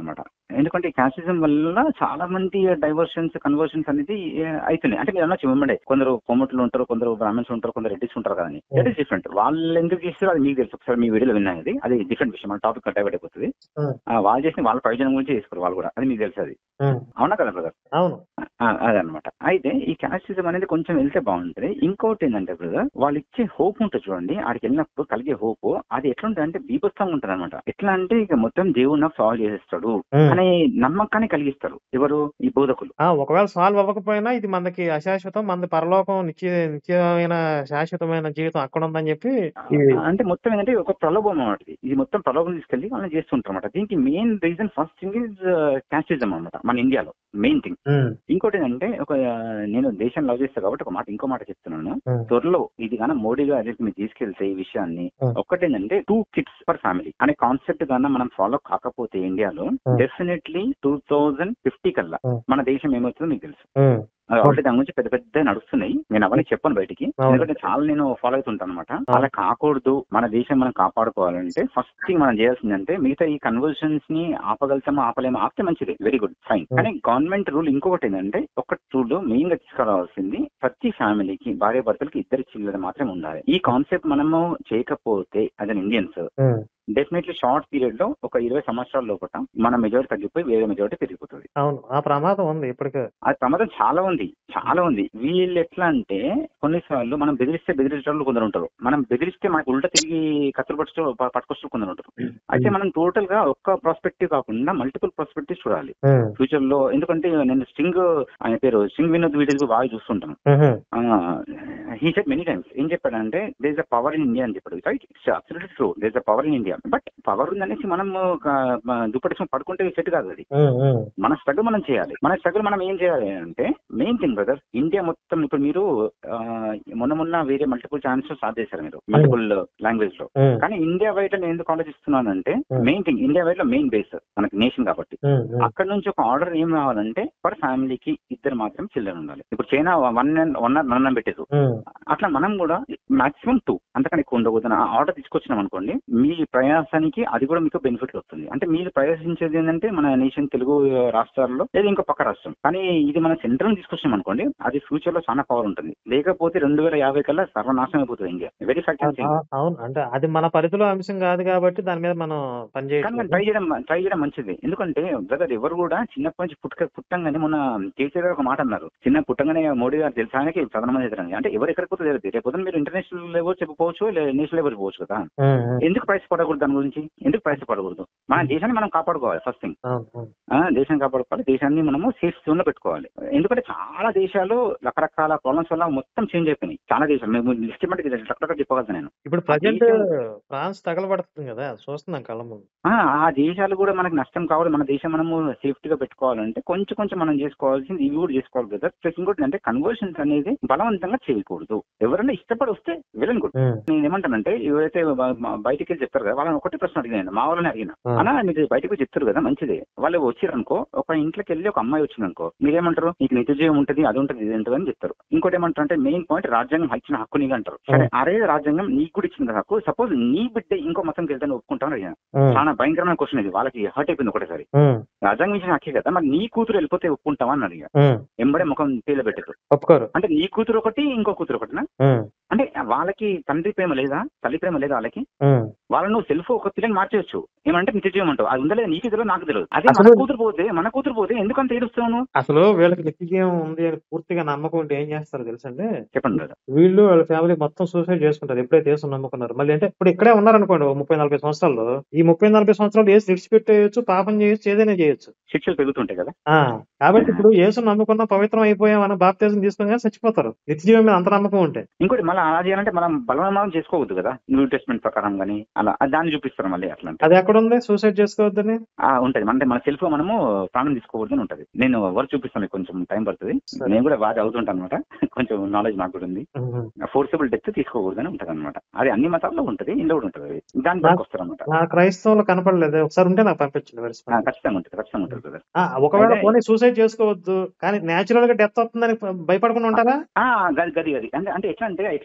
ఎందుకంటే ఈ క్యాస్టిజం వల్ల చాలా మంది డైవర్షన్స్ కన్వర్షన్స్ అనేది ఏ, అవుతున్నాయి అంటే మీరు అనొచ్చు వెంబడే కొందరు కొమ్మట్లు ఉంటారు కొందరు బ్రాహ్మణ్స్ ఉంటారు కొందరు రెడ్డిస్ ఉంటారు కదా అని దట్ ఈస్ డిఫరెంట్ వాళ్ళు ఎందుకు చేస్తారో అది మీకు తెలుసు ఒకసారి మీ వీడియోలో విన్నాను అది అది డిఫరెంట్ విషయం మన టాపిక్ డైవర్ట్ అయిపోతుంది ఉమ్, ఆ, వాళ్ళు చేసిన వాళ్ళ ప్రయోజనం గురించి చేసుకోరు వాళ్ళు కూడా అది మీకు తెలుసు అది ఉమ్, అవునా కదా బ్రదర్ అవును అదనమాట అయితే ఈ క్యాస్టిజం అనేది కొంచెం వెళ్తే బాగుంటది ఇంకోటి ఏంటంటే బ్రదర్ వాళ్ళు ఇచ్చే హోప్ ఉంటుంది చూడండి ఆడికి వెళ్ళినప్పుడు కలిగే హోప్ అది ఎట్లా ఉంటుంది అంటే బీభత్సంగా ఉంటుంది అనమాట ఎట్లా అంటే ఇక మొత్తం దేవుడు నాకు సాల్వ్ చేసేస్తాడు ఉమ్. అనే నమ్మకాన్ని కలిగిస్తారు ఎవరు ఈ బోధకులు ఆ ఒకవేళ సాల్వ్ అవ్వకపోయినా ఇది మనకి అశాశ్వతం మనది పరలోకం నిత్య నిత్యమైన శాశ్వతమైన జీవితం అక్కడ ఉందని చెప్పి ఇది అంటే మొత్తం ఏంటంటే ఒక ప్రలోభం అన్నమాట ఇది. ఇది మొత్తం ప్రలోభం తీసుకెళ్లి వాళ్ళని చేస్తుంటారు అనమాట దీనికి main reason first thing is casteism అనమాట మన ఇండియాలో మెయిన్ థింగ్ ఉమ్, ఇంకోటి ఏంటంటే ఒక ఆ, నేను దేశం లవ్ చేస్తా కాబట్టి ఒక మాట ఇంకో మాట చెప్తున్నాను ఉమ్, త్వరలో ఇది కానీ మోడీ గారి మీరు తీసుకెళ్తే ఈ విషయాన్ని Hmm. ఒక్కటేంటంటే టూ కిడ్స్ పర్ ఫ్యామిలీ అనే కాన్సెప్ట్ గాన మనం ఫాలో కాకపోతే ఇండియాలో Hmm. Definitely two thousand fifty కల్లా Hmm. మన దేశం ఏమవుతుందో మీకు తెలుసు ఉమ్, ఆల్రెడీ దాని గురించి పెద్ద పెద్ద నడుస్తున్నాయి నేను అవన్నీ చెప్పను బయటికి అవును. ఎందుకంటే చాలా నేను ఫాలో అవుతుంటాను అనమాట అలా కాకూడదు మన దేశం మనం కాపాడుకోవాలంటే ఫస్ట్ థింగ్ మనం చేయాల్సిందంటే మిగతా ఈ కన్వర్షన్స్ ని ఆపగలుగుతామో ఆపలేమో ఆపితే మంచిది వెరీ గుడ్ ఫైన్ Hmm. కానీ గవర్నమెంట్ రూల్ ఇంకొకటి ఏంటంటే ఒక రూల్ మెయిన్ గా తీసుకురావాల్సింది ప్రతి ఫ్యామిలీకి భార్య భర్తలకి ఇద్దరు చిల్లర మాత్రమే ఉండాలి ఈ కాన్సెప్ట్ మనము చేయకపోతే అదే Indians um, definitely short period లో ఒక ఇరవై సంవత్సరాల లోపల మన మెజారిటీ తగ్గిపోయి వేరే మెజారిటీ పెరిగిపోతుంది అవును ఆ ప్రమాదం ఉంది ఇప్పటికే అది ప్రమాదం చాలా ఉంది చాలా ఉంది వీళ్ళు ఎట్లా అంటే కొన్నిసార్లు మనం బెదిరిస్తే బెదిరించడం కొందరు ఉంటారు మనం బెదిరిస్తే మనకు ఉల్టా తిరిగి కత్తులు పట్టు పట్టుకొస్తూ కొందరు ఉంటారు అయితే మనం టోటల్ గా ఒక్క ప్రాస్పెక్టివ్ కాకుండా మల్టిపుల్ ప్రాస్పెక్టివ్ చూడాలి ఉమ్, ఫ్యూచర్ లో ఎందుకంటే నేను స్ట్రింగ్ ఆయన పేరు స్ట్రింగ్ వినోద్ వీడియోస్ బాగా చూస్తుంటాను ఉహు, హీ సెట్ మెనీ టైమ్స్ ఏం చెప్పాడంటే there is a power in India అని చెప్పాడు right it's absolutely true there is a power in India but power ఉందనేసి మనం దుప్పటి పడుకుంటే సెట్ కాదు అది ఉమ్, ఉమ్, మన స్ట్రగుల్ మనం చేయాలి మన స్ట్రగుల్ మనం ఏం చేయాలి అంటే మెయిన్ థింగ్ బ్రదర్ ఇండియా మొత్తం ఇప్పుడు మీరు ఆ, మొన్న మొన్న వేరే మల్టిపుల్ ఛానల్స్ స్టార్ట్ చేశారు మీరు మల్టిపుల్ లాంగ్వేజ్ లో ఉమ్, కానీ ఇండియా వైడ్ నేను ఎందుకు ఆలోచిస్తున్నానంటే Hmm. Main thing India wide లో మెయిన్ బేస్ మనకి నేషన్ కాబట్టి ఉమ్, ఉమ్, అక్కడ నుంచి ఒక ఆర్డర్ ఏం రావాలంటే పర్ ఫ్యామిలీకి ఇద్దరు మాత్రం చిల్డ్రన్ ఉండాలి ఇప్పుడు చైనా వన్ వన్ వన్ పెట్టేది ఉమ్, అట్లా మనం కూడా మాక్సిమం టూ అంతకన్నా ఎక్కువ ఉండకూడదు ఆ ఆర్డర్ తీసుకొచ్చినాం అనుకోండి మీ ప్రయాసానికి అది కూడా మీకు బెనిఫిట్ వస్తుంది అంటే మీరు ప్రయాసించేది ఏంటంటే మన నేషన్ తెలుగు రాష్ట్రాల్లో లేదా ఇంకో పక్క రాష్ట్రం కానీ ఇది మన సెంట్రల్ తీసుకొచ్చినాం అనుకోండి అది ఫ్యూచర్ లో చాలా పవర్ ఉంటుంది లేకపోతే రెండు వేల యాభై కల్లా సర్వనాశనం అయిపోతుంది ఇండియా వెరీ ఫ్యాక్ట్ ఆ- అవును అంటే అది మన పరిధిలో అంశం కాదు కాబట్టి దాని మీద మనం కానీ పనిచేయట్లేదు ట్రై చేయడం ట్రై చేయడం మంచిది ఎందుకంటే బ్రదర్ ఎవరు కూడా చిన్నప్పటి నుంచి పుట్టుక పుట్టంగానే మొన్న కేసీఆర్ గారు ఒక మాట అన్నారు చిన్న పుట్టంగానే మోడీ గారు తెలుసానికి ప్రధానమంత్రి అవుతారని అంటే ఎవరు ఎక్కడికి పోతే తెలియదు రేపు పొద్దున్న మీరు ఇంటర్నేషనల్ లెవెల్ చెప్పుకోవచ్చు లేదా నేషనల్ లెవెల్ పోవచ్చు కదా ఉమ్, ఉమ్, ఎందుకు ప్రైస్ పడకూడదు దాని గురించి ఎందుకు ప్రైస్ పడకూడదు మన దేశాన్ని మనం కాపాడుకోవాలి ఫస్ట్ థింగ్ అవును, అవును. దేశాన్ని కాపాడుకోవాలి దేశాన్ని మనము సేఫ్ జోన్ లో పెట్టుకోవాలి ఎందుకంటే చాలా దేశాలు రకరకాల ప్రాబ్లమ్స్ వల్ల మొత్తం చేంజ్ అయిపోయినాయి చాలా దేశాలు మేము లిస్ట్ ఇవ్వమంటే రకరకాల చెప్పగలుగుతాను నేను ఇప్పుడు ప్రజెంట్ దేశం- ఫ్రాన్స్ తగలబడుతుంది కదా చూస్తున్నాం కళ్ళ ముందు ఆ ఆ దేశాలు కూడా మనకు నష్టం కావాలి మన దేశం మనము సేఫ్టీగా పెట్టుకోవాలంటే కొంచెం కొంచెం మనం చేసుకోవాల్సింది ఇవి కూడా చేసుకోవాలి కదా ప్లస్ ఇంకోటి అంటే కన్వర్షన్స్ అనేది బలవంతంగా చేయకూడదు ఎవరైనా ఇష్టపడి వస్తే వెళ్ళను కూడా ఉమ్, నేను ఏమంటానంటే ఎవరైతే బ- బ- బయటికి వెళ్ళి చెప్తారు కదా వాళ్ళని ఒకటే ప్రశ్న అడిగాను మా వాళ్ళని అడిగిన ఆ. అన్నా మీరు బయటకు పోయి చెప్తారు కదా మంచిదే వాళ్ళు వచ్చారనుకో ఒక ఇంట్లోకి వెళ్ళి ఒక అమ్మాయి వచ్చిందనుకో మీరేమంటారు నీకు నిత్య జీవం ఉంటుంది అది ఉంటుంది ఇది ఉంటుంది అని చెప్తారు ఇంకోటి ఏమంటారు అంటే మెయిన్ పాయింట్ రాజ్యాంగం ఇచ్చిన హక్కు నీకు అంటారు సరే అరే రాజ్యాంగం నీకు కూడా ఇచ్చింది హక్కు సపోజ్ నీ బిడ్డ ఇంకో మతంకి వెళ్తాను ఒప్పుకుంటామని అడిగాను ఉమ్, చాలా భయంకరమైన క్వశ్చన్ ఇది వాళ్ళకి హర్ట్ అయిపోయింది ఒకటేసారి ఉమ్, రాజ్యాంగం ఇచ్చిన హక్కే కదా మరి నీ కూతురు వెళ్ళిపోతే ఒప్పుకుంటావా అని అడిగా ఉమ్, ఎంబడే ముఖం తేల పెట్టదు ఒప్పుకోరు అంటే నీ కూతురు ఒకటి ఇంకో కూతురు ఒకటినా ఉమ్, అంటే వాళ్ళకి తండ్రి ప్రేమ లేదా తల్లి ప్రేమ లేదా వాళ్ళకి ఉమ్. వాళ్ళను నువ్వు సెల్ఫ్ ఒక పిల్లని మార్చేయచ్చు ఏమంటే నిత్య జీవం అంటావు అది ఉందా లేదా నీకు తెలియదు నాకు తెలియదు అదే మన అసలు- కూతురు పోతే మన కూతురు పోతే ఎందుకంత ఏడుస్తాను అసలు వీళ్ళకి నిత్యజీవం ఉంది అని పూర్తిగా నమ్మకం ఉంటే ఏం చేస్తారు తెలుసండి చెప్పండి కదా వీళ్ళు వాళ్ళ ఫ్యామిలీ మొత్తం సూసైడ్ చేసుకుంటారు ఎప్పుడైతే యేసు నమ్ముకున్నారు మళ్ళీ అంటే ఇప్పుడు ఇక్కడే ఉన్నారనుకోండి ఓ ముప్పై నలభై సంవత్సరాల్లో ఈ ముప్పై నలభై సంవత్సరాలు ఏసు విడిచిపెట్టేయచ్చు పాపం చేయొచ్చు ఏదైనా చేయొచ్చు శిక్షలు పెరుగుతుంటాయి కదా ఆ కాబట్టి ఇప్పుడు యేసు నమ్ముకున్న పవిత్రం అయిపోయాం అని బాప్తీసం తీసుకుని కానీ చచ్చిపోతారు నిత్యజీవం మీద అంత నమ్మకం ఉంటే ఇంకోటి మళ్ళీ అలా చేయాలంటే మనం బలవన్మానం చేసుకోవద్దు కదా న్యూ టెస్ట్మెంట్ ప్రకారం కానీ అలా అది దాన్ని చూపిస్తారు మళ్ళీ అట్లా అంటే అది ఎక్కడ ఉంది సూసైడ్ చేసుకోవద్దని ఆ, ఉంటది అంటే మన సెల్ఫ్ మనము ప్రాణం తీసుకోకూడదు అని ఉంటది నేను వర్క్ చూపిస్తాను మీకు కొంచెం టైం పడుతుంది సరే. నేను కూడా బాగా చదువుతుంటాను అనమాట కొంచెం నాలెడ్జ్ నాకు కూడా ఉంది ఉహు. ఫోర్సబుల్ డెత్ తీసుకోకూడదు అని ఉంటది అనమాట అది అన్ని మతాల్లో ఉంటది ఇందులో కూడా ఉంటది అది. దాని నా- పనికి వస్తారు అనమాట నా క్రైస్తవులు కనపడలేదు ఒకసారి ఉంటే నాకు పంపించండి very smart. ఖచ్చితంగా ఉంటుంది ఖచ్చితంగా ఉంటుంది బ్రదర్ ఆ, ఒకవేళ అయితే- పోనీ సూసైడ్ చేసుకోవద్దు కానీ నేచురల్ గా డెత్ అవుతుందని భయపడకుండా ఉంటారా ఆ, గది గది గది అంటే అంటే ఎట్లా అంటే ఎట్లుంటదంటే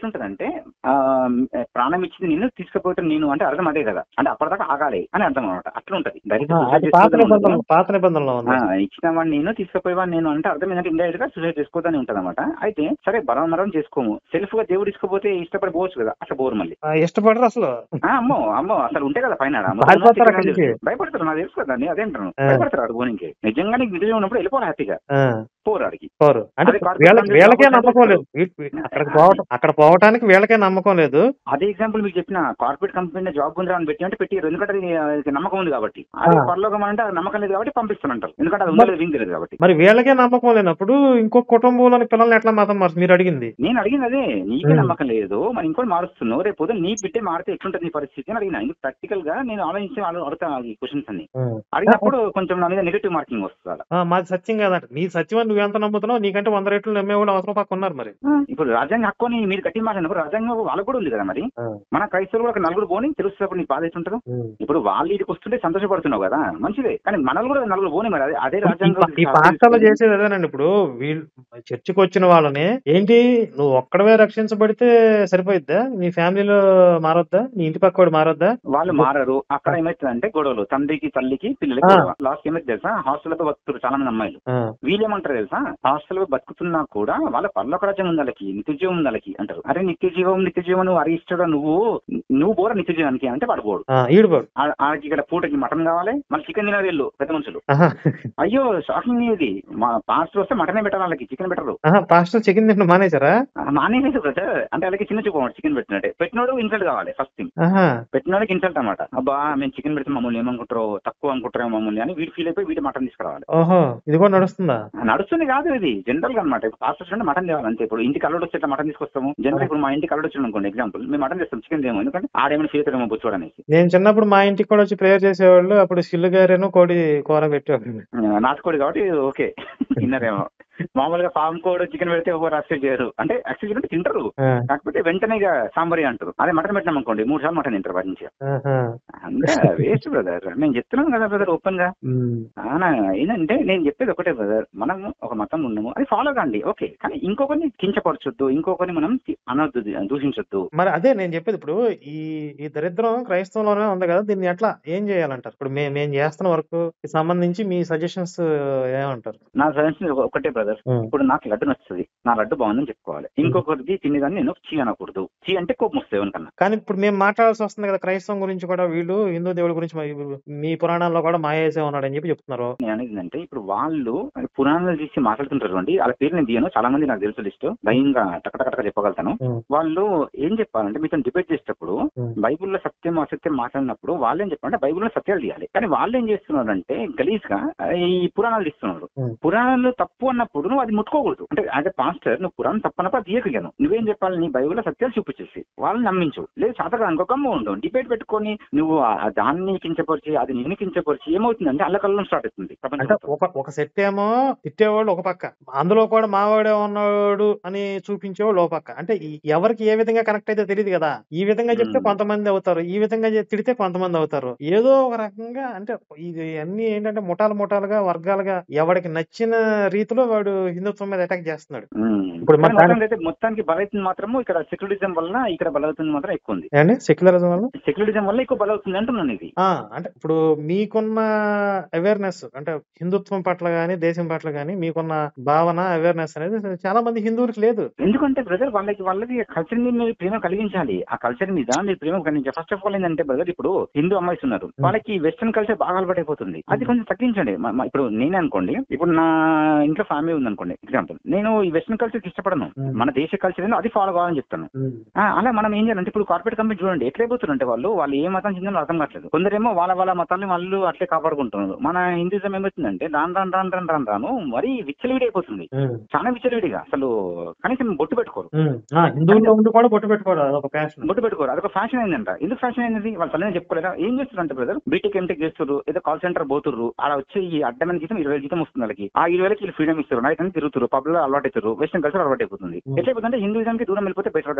అంటే ఆ, ప్రాణం ఇచ్చింది నేను తీసుకుపోవటం నేను అంటే అర్థం అదే కదా అంటే అప్పటిదాకా ఆగాలి అని అర్థం అనమాట అట్లా ఉంటది డైరెక్ట్ ఆ, అది పాత నిబంధనలు పాత నిబంధనలో ఉంది ఇచ్చిన వాడిని నేను తీసుకుపోయేవాడిని నేను అంటే అర్థం ఏంటంటే ఇండైరెక్ట్ గా సూసైడ్ చేసుకోవద్దని ఉంటది అనమాట అయితే సరే బలం మరం చేసుకోము సెల్ఫ్ గా దేవుడు ఇసుకపోతే ఇష్టపడి పోవచ్చు కదా అట్లా బోరు మళ్ళీ ఆ, ఇష్టపడరు అసలు ఆ, అమ్మో అమ్మో అసలు ఉంటే కదా పైన ఆడ. మొత్తం పారిపోతారు చికెన్ అక్కడికి. తెలుసు. భయపడతారు నాకు తెలుసు కదా అదే అంటాను ఆ. భయపడతారు ఆడు పోనీకి నిజంగా నీకు నిజంగా ఉన్నప్పుడు వెళ్ళిపోవాలి హ్యాపీగా ఆ, పోరు ఆడికి పోరు అంటే అదే కార్పొరేట్ వీళ్ళకి కంపెనీ వీళ్ళకే జాబ్ నమ్మకం లేదు వీ- వీ- అక్కడికి పోవటం అక్కడ పోవటానికి వీళ్ళకే నమ్మకం లేదు అదే ఎగ్జాంపుల్ మీకు చెప్పిన కార్పొరేట్ కంపెనీ జాబ్ ఉందా అని పెట్టి అంటే పెట్టి ఎందుకంటే అది అది నమ్మకం ఉంది కాబట్టి అదే ఆ. పరలోకం అంటే అది నమ్మకం లేదు కాబట్టి పంపిస్తానంటారు ఎందుకంటే అది ఉందో లేదు ఏం తెలియదు కాబట్టి మరి వీళ్ళకే నమ్మకం లేనప్పుడు ఇంకో కుటుంబంలోని పిల్లల్ని ఎట్లా మతం మార్చు మీరు అడిగింది నేను అడిగింది అదే నీకే ఉమ్. నమ్మకం లేదు మరి ఇంకోటి మారుస్తున్నావు రేపు పొద్దున్న నీ బిడ్డే మారితే ఎట్లుంటుంది నీ పరిస్థితి అని అడిగిన ఎందుకు ప్రాక్టికల్ గా నేను ఆలోచించి అడు- అడుగుతాను ఈ క్వశ్చన్స్ అన్ని అడిగినప్పుడు కొంచెం నా మీద నెగిటివ్ మార్కింగ్ వస్తుంది అలా. ఆ, మాది సత్యం కాదంట నీ సత్యం అని నువ్వు ఎంత నమ్ముతున్నావు నీకంటే వంద రెట్లు నమ్మేవాళ్ళు అవసరం పక్క ఉన్నారు మరి ఇప్పుడు రాజ్యాంగ హక్కు అని మీరు గట్టి మాట్లాడినప్పుడు రాజ్యాంగం వాళ్ళకు కూడా ఉంది కదా మరి ఆ, మన క్రైస్తవులు కూడా ఒక నలుగురు పోని తెలుస్తున్నప్పుడు నీ బాధ ఎట్లుంటుందో ఉమ్. ఇప్పుడు వాళ్ళు ఇటుకు వస్తుంటే సంతోషపడుతున్నావు కదా మంచిదే కానీ మనల్ని కూడా నలుగురు పోనీ మరి అదే అదే ఈ రాజ్యాంగం పా- ఈ పాస్టర్లు చేసేది అదేనండి ఇప్పుడు వీళ్ళు చర్చికి వచ్చిన వాళ్ళని ఏంటి నువ్వు ఒక్కడవే రక్షించబడితే సరిపోయిద్దా నీ ఫ్యామిలీలో మారొద్దా నీ ఇంటి పక్కవాడు మారొద్దా వాళ్ళు మారరు అక్కడ ఏమవుతుందంటే గొడవలు తండ్రికి తల్లికి పిల్లలకి ఆ. గొడవ. లాస్ట్ ఏమైతే తెలుసా హాస్టల్ లో బతుకుతారు చాలా మంది అమ్మాయిలు ఆ, వీళ్ళేమంటారు తెలుసా హాస్టల్ లో బతుకుతున్నా కూడా వాళ్ళ పర్లోక రాజ్యం ఉంది వాళ్ళకి నిత్య జీవం ఉంది వాళ్ళకి అంటారు అరే నిత్య జీవం నిత్య జీవం నువ్వు అరిగిస్తాడు నువ్వు నువ్వు బోర నిత్య జీవానికి అంటే వాడు పోడు ఆ, ఈడుకోడు ఆ- ఆడికి ఇక్కడ పూటకి మటన్ కావాలి మళ్ళీ చికెన్ తినాలి వెళ్ళు పెద్ద మనుషులు ఆహా, అయ్యో షాకింగ్ ఇది మా పాస్టర్ వస్తే మటనే పెట్టాలి వాళ్ళకి చికెన్ పెట్టరు ఆహా, పాస్టర్ చికెన్ తింటే మానేశారా మానేలేదు కదా అంటే వాళ్ళకి చిన్న చూపు చికెన్ పెట్టినట్టే పెట్టినోడు ఇన్సల్ట్ కావాలి ఫస్ట్ థింగ్ ఆహా, పెట్టినోడికి ఇన్సల్ట్ అనమాట అబ్బా మేము చికెన్ పెడితే మమ్మల్ని ఏమనుకుంటారో తక్కువ అనుకుంటారో మమ్మల్ని అని వీడి ఫీల్ అయిపోయి వీడి మటన్ తీసుకురావాలి ఓహో ఇది కూడా నడుస్తుందా నడుస్తుంది కాదు ఇది జనరల్ గా అనమాట ఇప్పుడు పాస్టర్స్ అంటే మటన్ తేవాలి అంతే ఇప్పుడు ఇంటికి అల్లుడు వచ్చి మటన్ తీసుకొస్తాము జనరల్ ఇప్పుడు మా ఇంటికి అల్లుడు వచ్చాడు అనుకోండి ఎగ్జాంపుల్ మేము మటన్ తెస్తాం చికెన్ తేమో ఎందుకంటే ఆడేమైనా ఫీల్ అవుతాడేమో బుచ్చోడు అనేసి నేను చిన్నప్పుడు మా ఇంటికి కూడా వచ్చి ప్రేయర్ చేసేవాళ్ళు అప్పుడు సిల్లు గారేను కోడి కూర పెట్టేవాళ్ళు ఆ, నాటుకోడి కాబట్టి ఓకే తిన్నారేమో మామూలుగా ఫామ్ కోడ్ చికెన్ పెడితే ఎవరు అక్సెప్ట్ చేయరు అంటే అక్సెప్ట్ చేయడం తింటారు ఆ, కాకపోతే వెంటనే ఇక సాంబారి అంటారు అదే మటన్ పెట్టినాం అనుకోండి మూడు సార్లు మటన్ తింటారు వాటి నుంచి ఆహా, అంతే వేస్ట్ బ్రదర్ నేను చెప్తున్నాను కదా బ్రదర్ ఓపెన్ గా ఉమ్, ఆనా, ఏంటంటే నేను చెప్పేది ఒకటే బ్రదర్ మనం ఒక మతం ఉన్నాము అది ఫాలో కాండి ఓకే కానీ ఇంకొకరిని కించపరచొద్దు ఇంకొకరిని మనం తి- అనొద్దు దూషించొద్దు మరి అదే నేను చెప్పేది ఇప్పుడు ఈ ఈ దరిద్రం క్రైస్తవంలోనే ఉంది కదా దీన్ని ఎట్లా ఏం చేయాలంటారు ఇప్పుడు మేము మేము చేస్తున్న వర్క్ సంబంధించి మీ సజెషన్స్ ఏమంటారు నా సజెషన్ ఒకటే బ్రదర్ ఉమ్, ఇప్పుడు నాకు లడ్డు నచ్చుతుంది నా లడ్డు బాగుందని చెప్పుకోవాలి ఇంకొకరిది తినేదాన్ని నేను చీ అనకూడదు చీ అంటే కోపం వస్తుంది ఎవరికన్నా కానీ ఇప్పుడు మేము మాట్లాడాల్సి వస్తుంది కదా క్రైస్తవం గురించి కూడా వీళ్ళు హిందూ దేవుడి గురించి మరి మీ పురాణాల్లో కూడా మాయేసే ఉన్నాడు అని చెప్పి చెప్తున్నారు నేను అనేది ఏంటంటే ఇప్పుడు వాళ్ళు పురాణాలు తీసి మాట్లాడుతుంటారు అండి వాళ్ళ పేరు నేను తీయను చాలా మంది నాకు తెలుసు లిస్ట్ భయంగా టకటకటక చెప్పగలుగుతాను ఉమ్, వాళ్ళు ఏం చెప్పాలంటే మీతో డిబేట్ చేసేటప్పుడు ఉమ్, బైబిల్లో సత్యం అసత్యం మాట్లాడినప్పుడు వాళ్ళు ఏం చెప్పారంటే బైబిల్లో సత్యాలు తీయాలి కానీ వాళ్ళు ఏం చేస్తున్నారంటే గలీజ్ గా ఈ పురాణాలు తీస్తున్నారు ఉమ్. పురాణాలు తప్పు అన్నప్పుడు నువ్వు అది ముట్టుకోకూడదు అంటే యాజ్ ఎ పాస్టర్ నువ్వు పురాణం తప్పు అన్నప్పుడు అది తీయగలిగాను నువ్వేం చెప్పాలి నీ బైబిల్లో సత్యాలు చూపించేసి వాళ్ళని నమ్మించు లేదు శాతగా ఇంకొకమ్మ ఉండు డిబేట్ పెట్టుకొని నువ్వు ఆ దాన్ని కించపరిచి అది నేను కించపరిచి ఏమవుతుందంటే అల్లకల్లం స్టార్ట్ అవుతుంది అంటే ప్రపంచం ఒక ఒక సెట్ ఏమో తిట్టేవాళ్ళు ఒక పక్క అందులో కూడా మావాడే ఉన్నాడు అని చూపించేవాళ్ళు ఒక పక్క అంటే ఈ- ఎవరికి ఏ విధంగా కనెక్ట్ అయితే తెలియదు కదా ఈ విధంగా చెప్తే మ్మ్. కొంతమంది అవుతారు ఈ విధంగా చె- తిడితే కొంతమంది అవుతారు ఏదో ఒక రకంగా అంటే ఇది అన్ని ఏంటంటే ముఠాలు ముఠాలుగా వర్గాలుగా ఎవడికి నచ్చిన రీతిలో వాడు హిందుత్వం మీద అటాక్ చేస్తున్నాడు ఉమ్. ఇప్పుడు మన కానీ మొత్తానికి అయితే మొత్తానికి బలవుతుంది మాత్రము ఇక్కడ సెక్యులరిజం వల్ల ఇక్కడ బలవుతుంది మాత్రం ఎక్కువ ఉంది ఏండి సెక్యులరిజం వల్ల సెక్యులరిజం వల్ల ఎక్కువ బలవుతుంది అంటున్నాను ఇది ఆ అంటే ఇప్పుడు మీకున్న అవేర్నెస్ అంటే హిందుత్వం పట్ల గానీ దేశం పట్ల గానీ మీకున్న భావన అవేర్నెస్ అనేది చాలా మంది హిందువులకు లేదు ఎందుకంటే బ్రదర్ వాళ్ళకి వాళ్ళకి కల్చర్ మీద మీరు ప్రేమ కలిగించాలి ఆ కల్చర్ మీద మీరు ప్రేమ కలిగించాలి ఫస్ట్ ఆఫ్ ఆల్ ఏంటంటే బ్రదర్ ఇప్పుడు హిందూ అమ్మాయిస్ ఉన్నారు వాళ్ళకి వెస్టర్న్ కల్చర్ బాగా అలవాటైపోతుంది అది కొంచెం తగ్గించండి మ- మ- ఇప్పుడు నేనే అనుకోండి ఇప్పుడు నా ఇంట్లో ఫ్యామిలీ ఉంది అనుకోండి ఎగ్జాంపుల్ నేను ఈ వెస్టర్న్ కల్చర్ ఇష్టపడను Hmm. మన దేశ కల్చర్ ఏందో అది ఫాలో కావాలని చెప్తాను ఆ, అలా మనం ఏం చేయాలంటే ఇప్పుడు కార్పొరేట్ కంపెనీ చూడండి ఎట్లయిపోతున్నారంటే వాళ్ళు వాళ్ళు ఏ మతం చెందిన అర్థం కావట్లేదు కొందరేమో వాళ్ళ వాళ్ళ మతాన్ని వాళ్ళు అట్లే కాపాడుకుంటున్నారు మన హిందూజం ఏమవుతుందంటే రాను రాను రాను రాను రాను రాను మరీ విచ్చలవిడైపోతుంది ఉమ్, చాలా విచ్చలవిడిగా అసలు కనీసం బొట్టు పెట్టుకోరు ఉమ్. ఆ, హిందువుల్లో ఉండి కూడా బొట్టు పెట్టుకోవడం అదొక ఫ్యాషన్ బొట్టు పెట్టుకోరు అదొక ఫ్యాషన్ అయిందంట ఎందుకు ఫ్యాషన్ అయింది వాళ్ళ తల్లిని చెప్పుకోలేదా ఏం చేస్తారంటే బ్రదర్ బీటెక్ ఎంటెక్ చేస్తారు ఏదో కాల్ సెంటర్ పోతుర్రు అలా వచ్చి ఈ అడ్డమైన జీతం ఇరవై వేల జీతం వస్తుంది వాళ్ళకి ఆ ఇరవై వేలకి వీళ్ళు ఫ్రీడమ్ ఇస్తారు నైట్ అని తిరుగుతారు పబ్ లో అలవాటు అవుతారు వెస్టర్న్ కల్చర్ అలవాటు అయిపోతుంది Hmm. ఎట్లయిపోతుందంటే హిందూజానికి దూరం వెళ్ళిపోతే బెటర్ కదా మాకు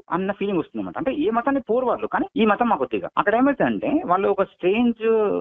అన్న ఫీలింగ్ వస్తుంది అనమాట అంటే ఏ మతాన్ని పోరు వాళ్ళు కానీ ఈ మతం మాకు వద్దు ఇక. అక్కడ ఏమైతుందంటే వాళ్ళు ఒక స్ట్రేంజ్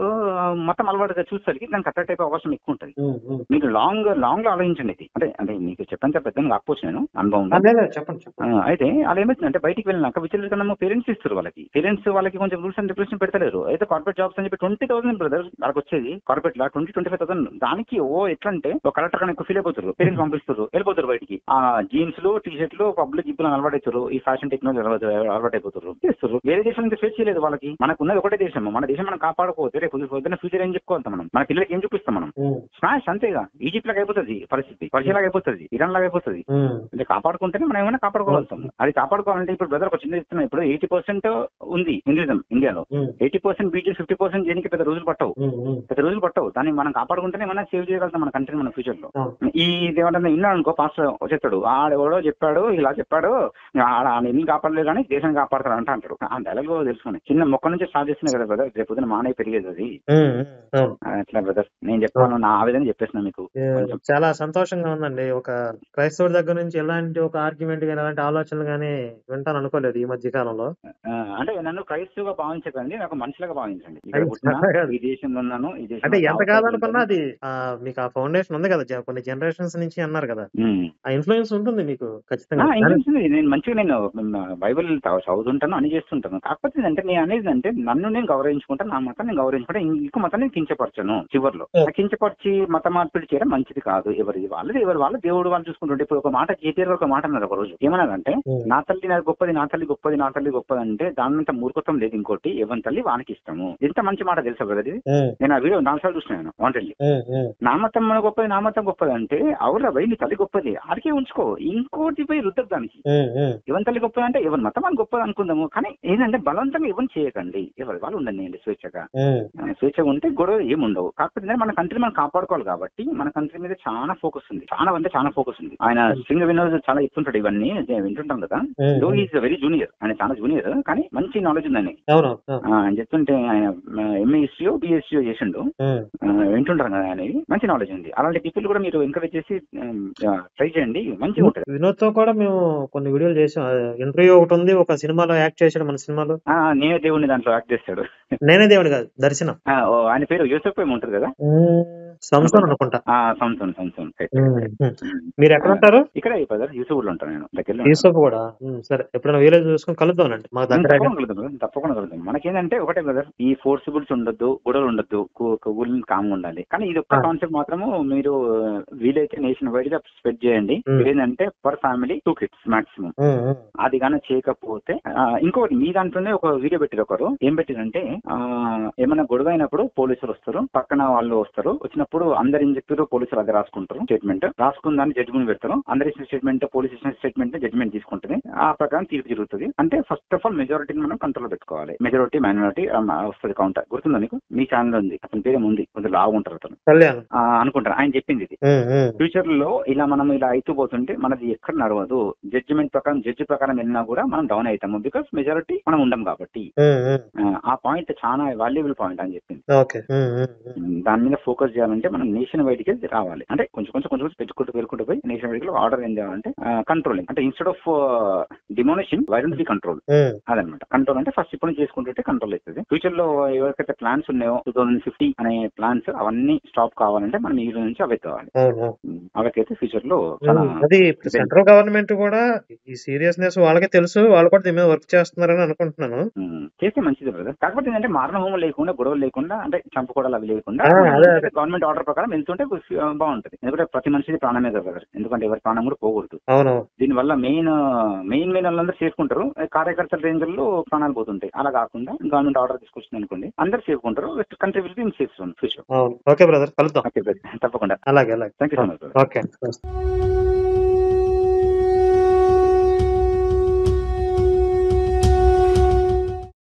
మతం అలవాటుగా చూసేసరికి దానికి అట్రాక్ట్ అయిపోయే అవకాశం ఎక్కువ ఉంటుంది ఉమ్, ఉమ్. మీరు లాంగ్ లాంగ్ లో ఆలోచించండి ఇది అంటే అంటే మీకు చెప్పంత పెద్ద కాకపోవచ్చు నేను అనుభవం ఆ, లేదు, లేదు, చెప్పండి చెప్పండి అయితే వాళ్ళు ఏమైతుందంటే బయటికి వెళ్ళినాక విచలితనము పేరెంట్స్ ఇస్తారు వాళ్ళకి పేరెంట్స్ వాళ్ళకి కొంచెం రూల్స్ అండ్ రెగ్యులేషన్ పెడతలేరు అయితే కార్పొరేట్ జాబ్స్ అని చెప్పి ట్వంటీ థౌసండ్ బ్రదర్ వాళ్ళకి వచ్చేది కార్పొరేట్ లా ట్వంటీ ట్వంటీ ఫైవ్ థౌసండ్ దానికి ఓ ఎట్లా అంటే ఒక కలెక్టర్ కన్నా ఎక్కువ ఫీల్ అయిపోతారు పేరెంట్స్ పంపిస్తారు వెళ్ళిపోతారు బయటికి ఆ జీన్స్ లు టీ షర్ట్లు పబ్లిక్ జిప్పులు అలవాటు అవుతారు ఈ ఫ్యాషన్ టెక్నాలజీ అలవాటు అయిపోతారు చేస్తారు వేరే దేశం నుంచి ఫేస్ చేయలేదు వాళ్ళకి మనకు ఉన్నది ఒకటే దేశం మన దేశం మనం కాపాడుకోవచ్చు రేపు పొద్దున్న ఫ్యూచర్ ఏం చెప్పుకోవాలి మనం మన పిల్లలకి ఏం చూపిస్తాం మనం ఉమ్, స్మాష్ అంతేగా ఈజిప్ట్ లాగా అయిపోతుంది పరిస్థితి పర్షియా లాగా అయిపోతుంది ఇరాన్ లాగా అయిపోతుంది ఉమ్, అంటే కాపాడుకుంటేనే మనం ఏమైనా కాపాడుకోగలుగుతాం అది కాపాడుకోవాలంటే ఇప్పుడు బ్రదర్ ఒక చిన్న ఇస్తున్నా ఇప్పుడు ఎయిటీ పర్సెంట్ ఉంది హిందూయిజం ఇండియాలో ఉమ్, ఎయిటీ పర్సెంట్ బీజీ ఫిఫ్టీ పర్సెంట్ చేయడానికి పెద్ద రోజులు పట్టవు ఉమ్, ఉమ్. పెద్ద రోజులు పట్టవు దాన్ని మనం కాపాడుకుంటేనే మనం సేవ్ చేయగలుగుతాం మన కంట్రీ మన ఫ్యూచర్ లో అవును. ఈ ఏమంటే విన్నాడు అనుకో పాస్టర్ వచ్చేస్తాడు ఆడెవడో చెప్పాడు ఇలా చెప్పాడు ఆడ ఆయన ఇల్లు కాపాడలేదు కానీ దేశాన్ని కాపాడతాడు అంట అంటాడు ఆ డైలాగ్ తెలుసుకుని చిన్న మొక్క నుంచి స్టార్ట్ చేస్తున్నాయి కదా బ్రదర్ రేపు పొద్దున మానే పెరిగేది అది ఉమ్, ఉమ్, అవును. అట్లా బ్రదర్ నేను చెప్పాను నా ఆవేదన చెప్పేసిన మీకు ఏ, కొంచెం. చాలా సంతోషంగా ఉందండి ఒక క్రైస్తవుడి దగ్గర నుంచి ఎలాంటి ఒక ఆర్గ్యుమెంట్ కానీ ఎలాంటి ఆలోచనలు కానీ వింటాను అనుకోలేదు ఈ మధ్య కాలంలో ఆ, అంటే నన్ను క్రైస్తవుగా భావించకండి నాకు మనుషులుగా భావించండి ఇక్కడ అయ్యో, పుట్టినా చాలా కాదు. ఈ దేశంలో ఉన్నాను ఈ దేశంలో అంటే ఎంత అవకాశం కాదనుకున్నా ఉంది. అది ఆ, మీకు ఆ ఫౌండేషన్ ఉంది కదా జ- కొన్ని జనరేషన్స్ నుంచి అన్నారు కదా ఉమ్. ఆ ఇన్ఫ్లుయెన్స్ ఉంటుంది మీకు ఆ, ఖచ్చితంగా ఇంట్రెస్ట్ ఉంది. నేను మంచిగా నేను మ్, బైబిల్ త- చదువుతుంటాను అని చేస్తుంటాను కాకపోతే అంటే నేను అనేది అంటే నన్ను నేను గౌరవించుకుంటాను నా మతాన్ని నేను గౌరవించుకుంటాను ఇంకో మతాన్ని నేను కించపరచను చివరిలో ఓ. ఆ కించపరిచి మత మార్పిడి చేయడం మంచిది కాదు ఎవరిది వాళ్ళది ఎవరు వాళ్ళు దేవుడు వాళ్ళు చూసుకుంటుంటే ఇప్పుడు ఒక మాట కేటీఆర్ గారు ఒక మాట అన్నారు ఒక రోజు ఏమన్నారంటే ఉమ్, నా తల్లి నాకు గొప్పది నా తల్లి గొప్పది నా తల్లి గొప్పది అంటే దానంత మూర్ఖత్వం లేదు ఇంకోటి ఎవరి తల్లి వానికి ఇష్టము ఎంత మంచి మాట తెలుసా బ్రదర్ ఇది ఉమ్, నేను ఆ వీడియో నాలుగు సార్లు చూసినాను వాంటెడ్లీ ఉమ్, ఉమ్, నా మతం మన గొప్పది నా మతం గొప్పది అంటే అవురా భయ్ నీ తల్లి గొప్పది ఆడికే ఉంచుకో ఇంకోటి పోయి రుద్దకు దానికి ఉమ్, ఉమ్, ఎవరి తల్లి గొప్పది అంటే ఎవరి మతం అని గొప్పది అనుకుందాము కానీ ఏంటంటే బలవంతంగా ఎవరిని చేయకండి ఎవరి వాళ్ళు ఉండండి స్వేచ్ఛగా ఉమ్, ఆ, స్వేచ్ఛగా ఉంటే గొడవ ఏముండవు కాకపోతే ఏంటంటే మన కంట్రీ మనం కాపాడుకోవాలి కాబట్టి మన కంట్రీ మీద చాలా ఫోకస్ ఉంది చాలా అంటే చాలా ఫోకస్ ఉంది ఆయన సింగ్ వినోద్ చాలా చెప్తుంటాడు ఇవన్నీ నేను వింటుంటాం కదా um, though um. Is very junior ఆయన చాలా జూనియర్ కానీ మంచి నాలెడ్జ్ ఉందని అవును అవును. ఆయన చెప్తుంటే ఆయన ఎంఏ హిస్టరీయో బిఎస్సీయో చేసిండు ఉమ్, ఆ, వింటుంటారు కదా ఆయన మంచి నాలెడ్జ్ ఉంది అలాంటి పీపుల్ కూడా మీరు ఎంకరేజ్ చేసి ట్రై చేయండి మంచిగా ఉంటుంది వినోద్ తో కూడా మేము కొన్ని వీడియోలు చేసాం ఇంటర్వ్యూ ఒకటి ఉంది ఒక సినిమాలో యాక్ట్ చేశాడు మన సినిమాలో ఆ, నేనే దేవుడిని దాంట్లో యాక్ట్ చేస్తాడు నేనే దేవుడు కాదు దర్శనం ఆ, ఓ, ఆయన పేరు యూసఫ్ ఏమో ఉంటుంది కదా ఉమ్, సంస్థను అనుకుంటా ఆ సంవత్సరం సంవత్సరం ఉమ్, ఉమ్. మీరు ఎక్కడ ఉంటారు ఇక్కడ బ్రదర్ యూసఫ్ లో ఉంటాను నేను దగ్గరలో యూసఫ్ కూడా ఉమ్, సరే ఎప్పుడైనా వీలు చూసుకొని కలుద్దామండి మాకు దగ్గర తప్పకుండా కలుద్దాం brother, తప్పకుండా కలుద్దాం మనకేంటంటే ఒకటే బ్రదర్ ఈ ఫోర్సిబుల్స్ ఉండొద్దు గొడవలు ఉండొద్దు ఊళ్ళని కామ్ ఉండాలి కానీ ఇది ఒక్క ఆ. కాన్సెప్ట్ మాత్రము మీరు ఆ, వీలైతే నేషన్ వైడ్ గా స్ప్రెడ్ చేయండి ఉమ్. ఏంటంటే per family two kids maximum um, um, అది కానీ చేయకపోతే ఆ, ఇంకొకటి మీ దాంట్లోనే ఒక వీడియో పెట్టారు ఒకరు ఏం పెట్టారంటే ఆ, ఏమైనా గొడవ అయినప్పుడు పోలీసులు వస్తారు పక్కన వాళ్ళు వస్తారు వచ్చినప్పుడు అందరు ఏం చెప్పారు పోలీసులు అదే రాసుకుంటారు స్టేట్మెంట్ రాసుకున్న దాన్ని జడ్జిమెంట్ పెడతారు అందరు ఇచ్చిన స్టేట్మెంట్ పోలీస్ ఇచ్చిన స్టేట్మెంట్ జడ్జిమెంట్ తీసుకుంటుంది ఆ ప్రకారం తీర్పు జరుగుతుంది అంటే ఫస్ట్ ఆఫ్ ఆల్ మెజారిటీని మనం కంట్రోల్ పెట్టుకోవాలి మెజారిటీ మైనారిటీ వస్తుంది కౌంటర్ గుర్తుందా మీకు మీ ఛానల్ ఉంది అతని పేరు ఉంది కొంచెం లావు ఉంటారు అతను కళ్యాణ్ ఆ, అనుకుంటారు ఆయన చెప్పింది ఇది ఉమ్, ఉమ్, ఫ్యూచర్ లో ఇలా మనం ఇలా అయితూ పోతుంటే మనది ఎక్కడ నడవదు జడ్జిమెంట్ ప్రకారం జడ్జి ప్రకారం వెళ్ళినా కూడా మనం డౌన్ అవుతాము బికాస్ మెజారిటీ మనం ఉండం కాబట్టి ఉమ్, ఉమ్, ఆ, ఆ పాయింట్ చాలా వాల్యుబుల్ పాయింట్ అని చెప్పింది ఓకే ఉమ్, ఉమ్, ఉమ్. ఉమ్, దాని మీద ఫోకస్ చేయాలంటే మనం నేషన్ వైడ్ కి రావాలి అంటే కొంచెం కొంచెం కొంచెం కొంచెం పెంచుకుంటూ పెరుగుకుంటూ పోయి నేషన్ వైడ్ లో ఆర్డర్ ఏం చేయాలంటే కంట్రోలింగ్ అంటే instead of demonising why don't be control um, అదనమాట కంట్రోల్ అంటే ఫస్ట్ ఇప్పుడు చేసుకుంటుంటే కంట్రోల్ అవుతుంది ఫ్యూచర్ లో ఎవరికైతే ప్లాన్స్ ఉన్నాయో టూ థౌసండ్ ఫిఫ్టీ అనే ప్లాన్స్ అవన్నీ స్టాప్ కావాలంటే మనం ఈ రోజు నుంచి అవే కావాలి అవును అవును. ఉమ్, అవకైతే ఫ్యూచర్ లో చాలా ఉమ్, అది సెంట్రల్ గవర్నమెంట్ కూడా ఈ సీరియస్నెస్ వాళ్ళకే తెలుసు వాళ్ళు కూడా దీని మీద వర్క్ చేస్తున్నారని అనుకుంటున్నాను ఉమ్, చేస్తే మంచిది బ్రదర్ కాకపోతే ఏంటంటే మారణ హోమం లేకుండా గొడవలు లేకుండా అంటే చంపుకోవడాలు అవి లేకుండా ఆ, అదే, అదే. గవర్నమెంట్ ఆర్డర్ ప్రకారం వెళ్తుంటే కొంచెం, ఆ, బాగుంటది ఎందుకంటే ప్రతి మనిషిది ప్రాణమే కదా బ్రదర్ ఎందుకంటే ఎవరి ప్రాణం కూడా పోకూడదు అవునవును దీనివల్ల మెయిన్ మెయిన్ మెయిన్ వాళ్ళందరూ చేసుకుంటారు కార్యకర్తల రేంజ్లో ప్రాణాలు పోతుంటాయి అలా కాకుండా గవర్నమెంట్ ఆర్డర్ తీసుకొచ్చింది అనుకోండి అందరు చేసుకుంటారు country will be safe future అవును ఓకే బ్రదర్ కలుద్దాం ఓకే బ్రదర్ తప్పకుండా అలాగే అలాగే thank you so much brother okay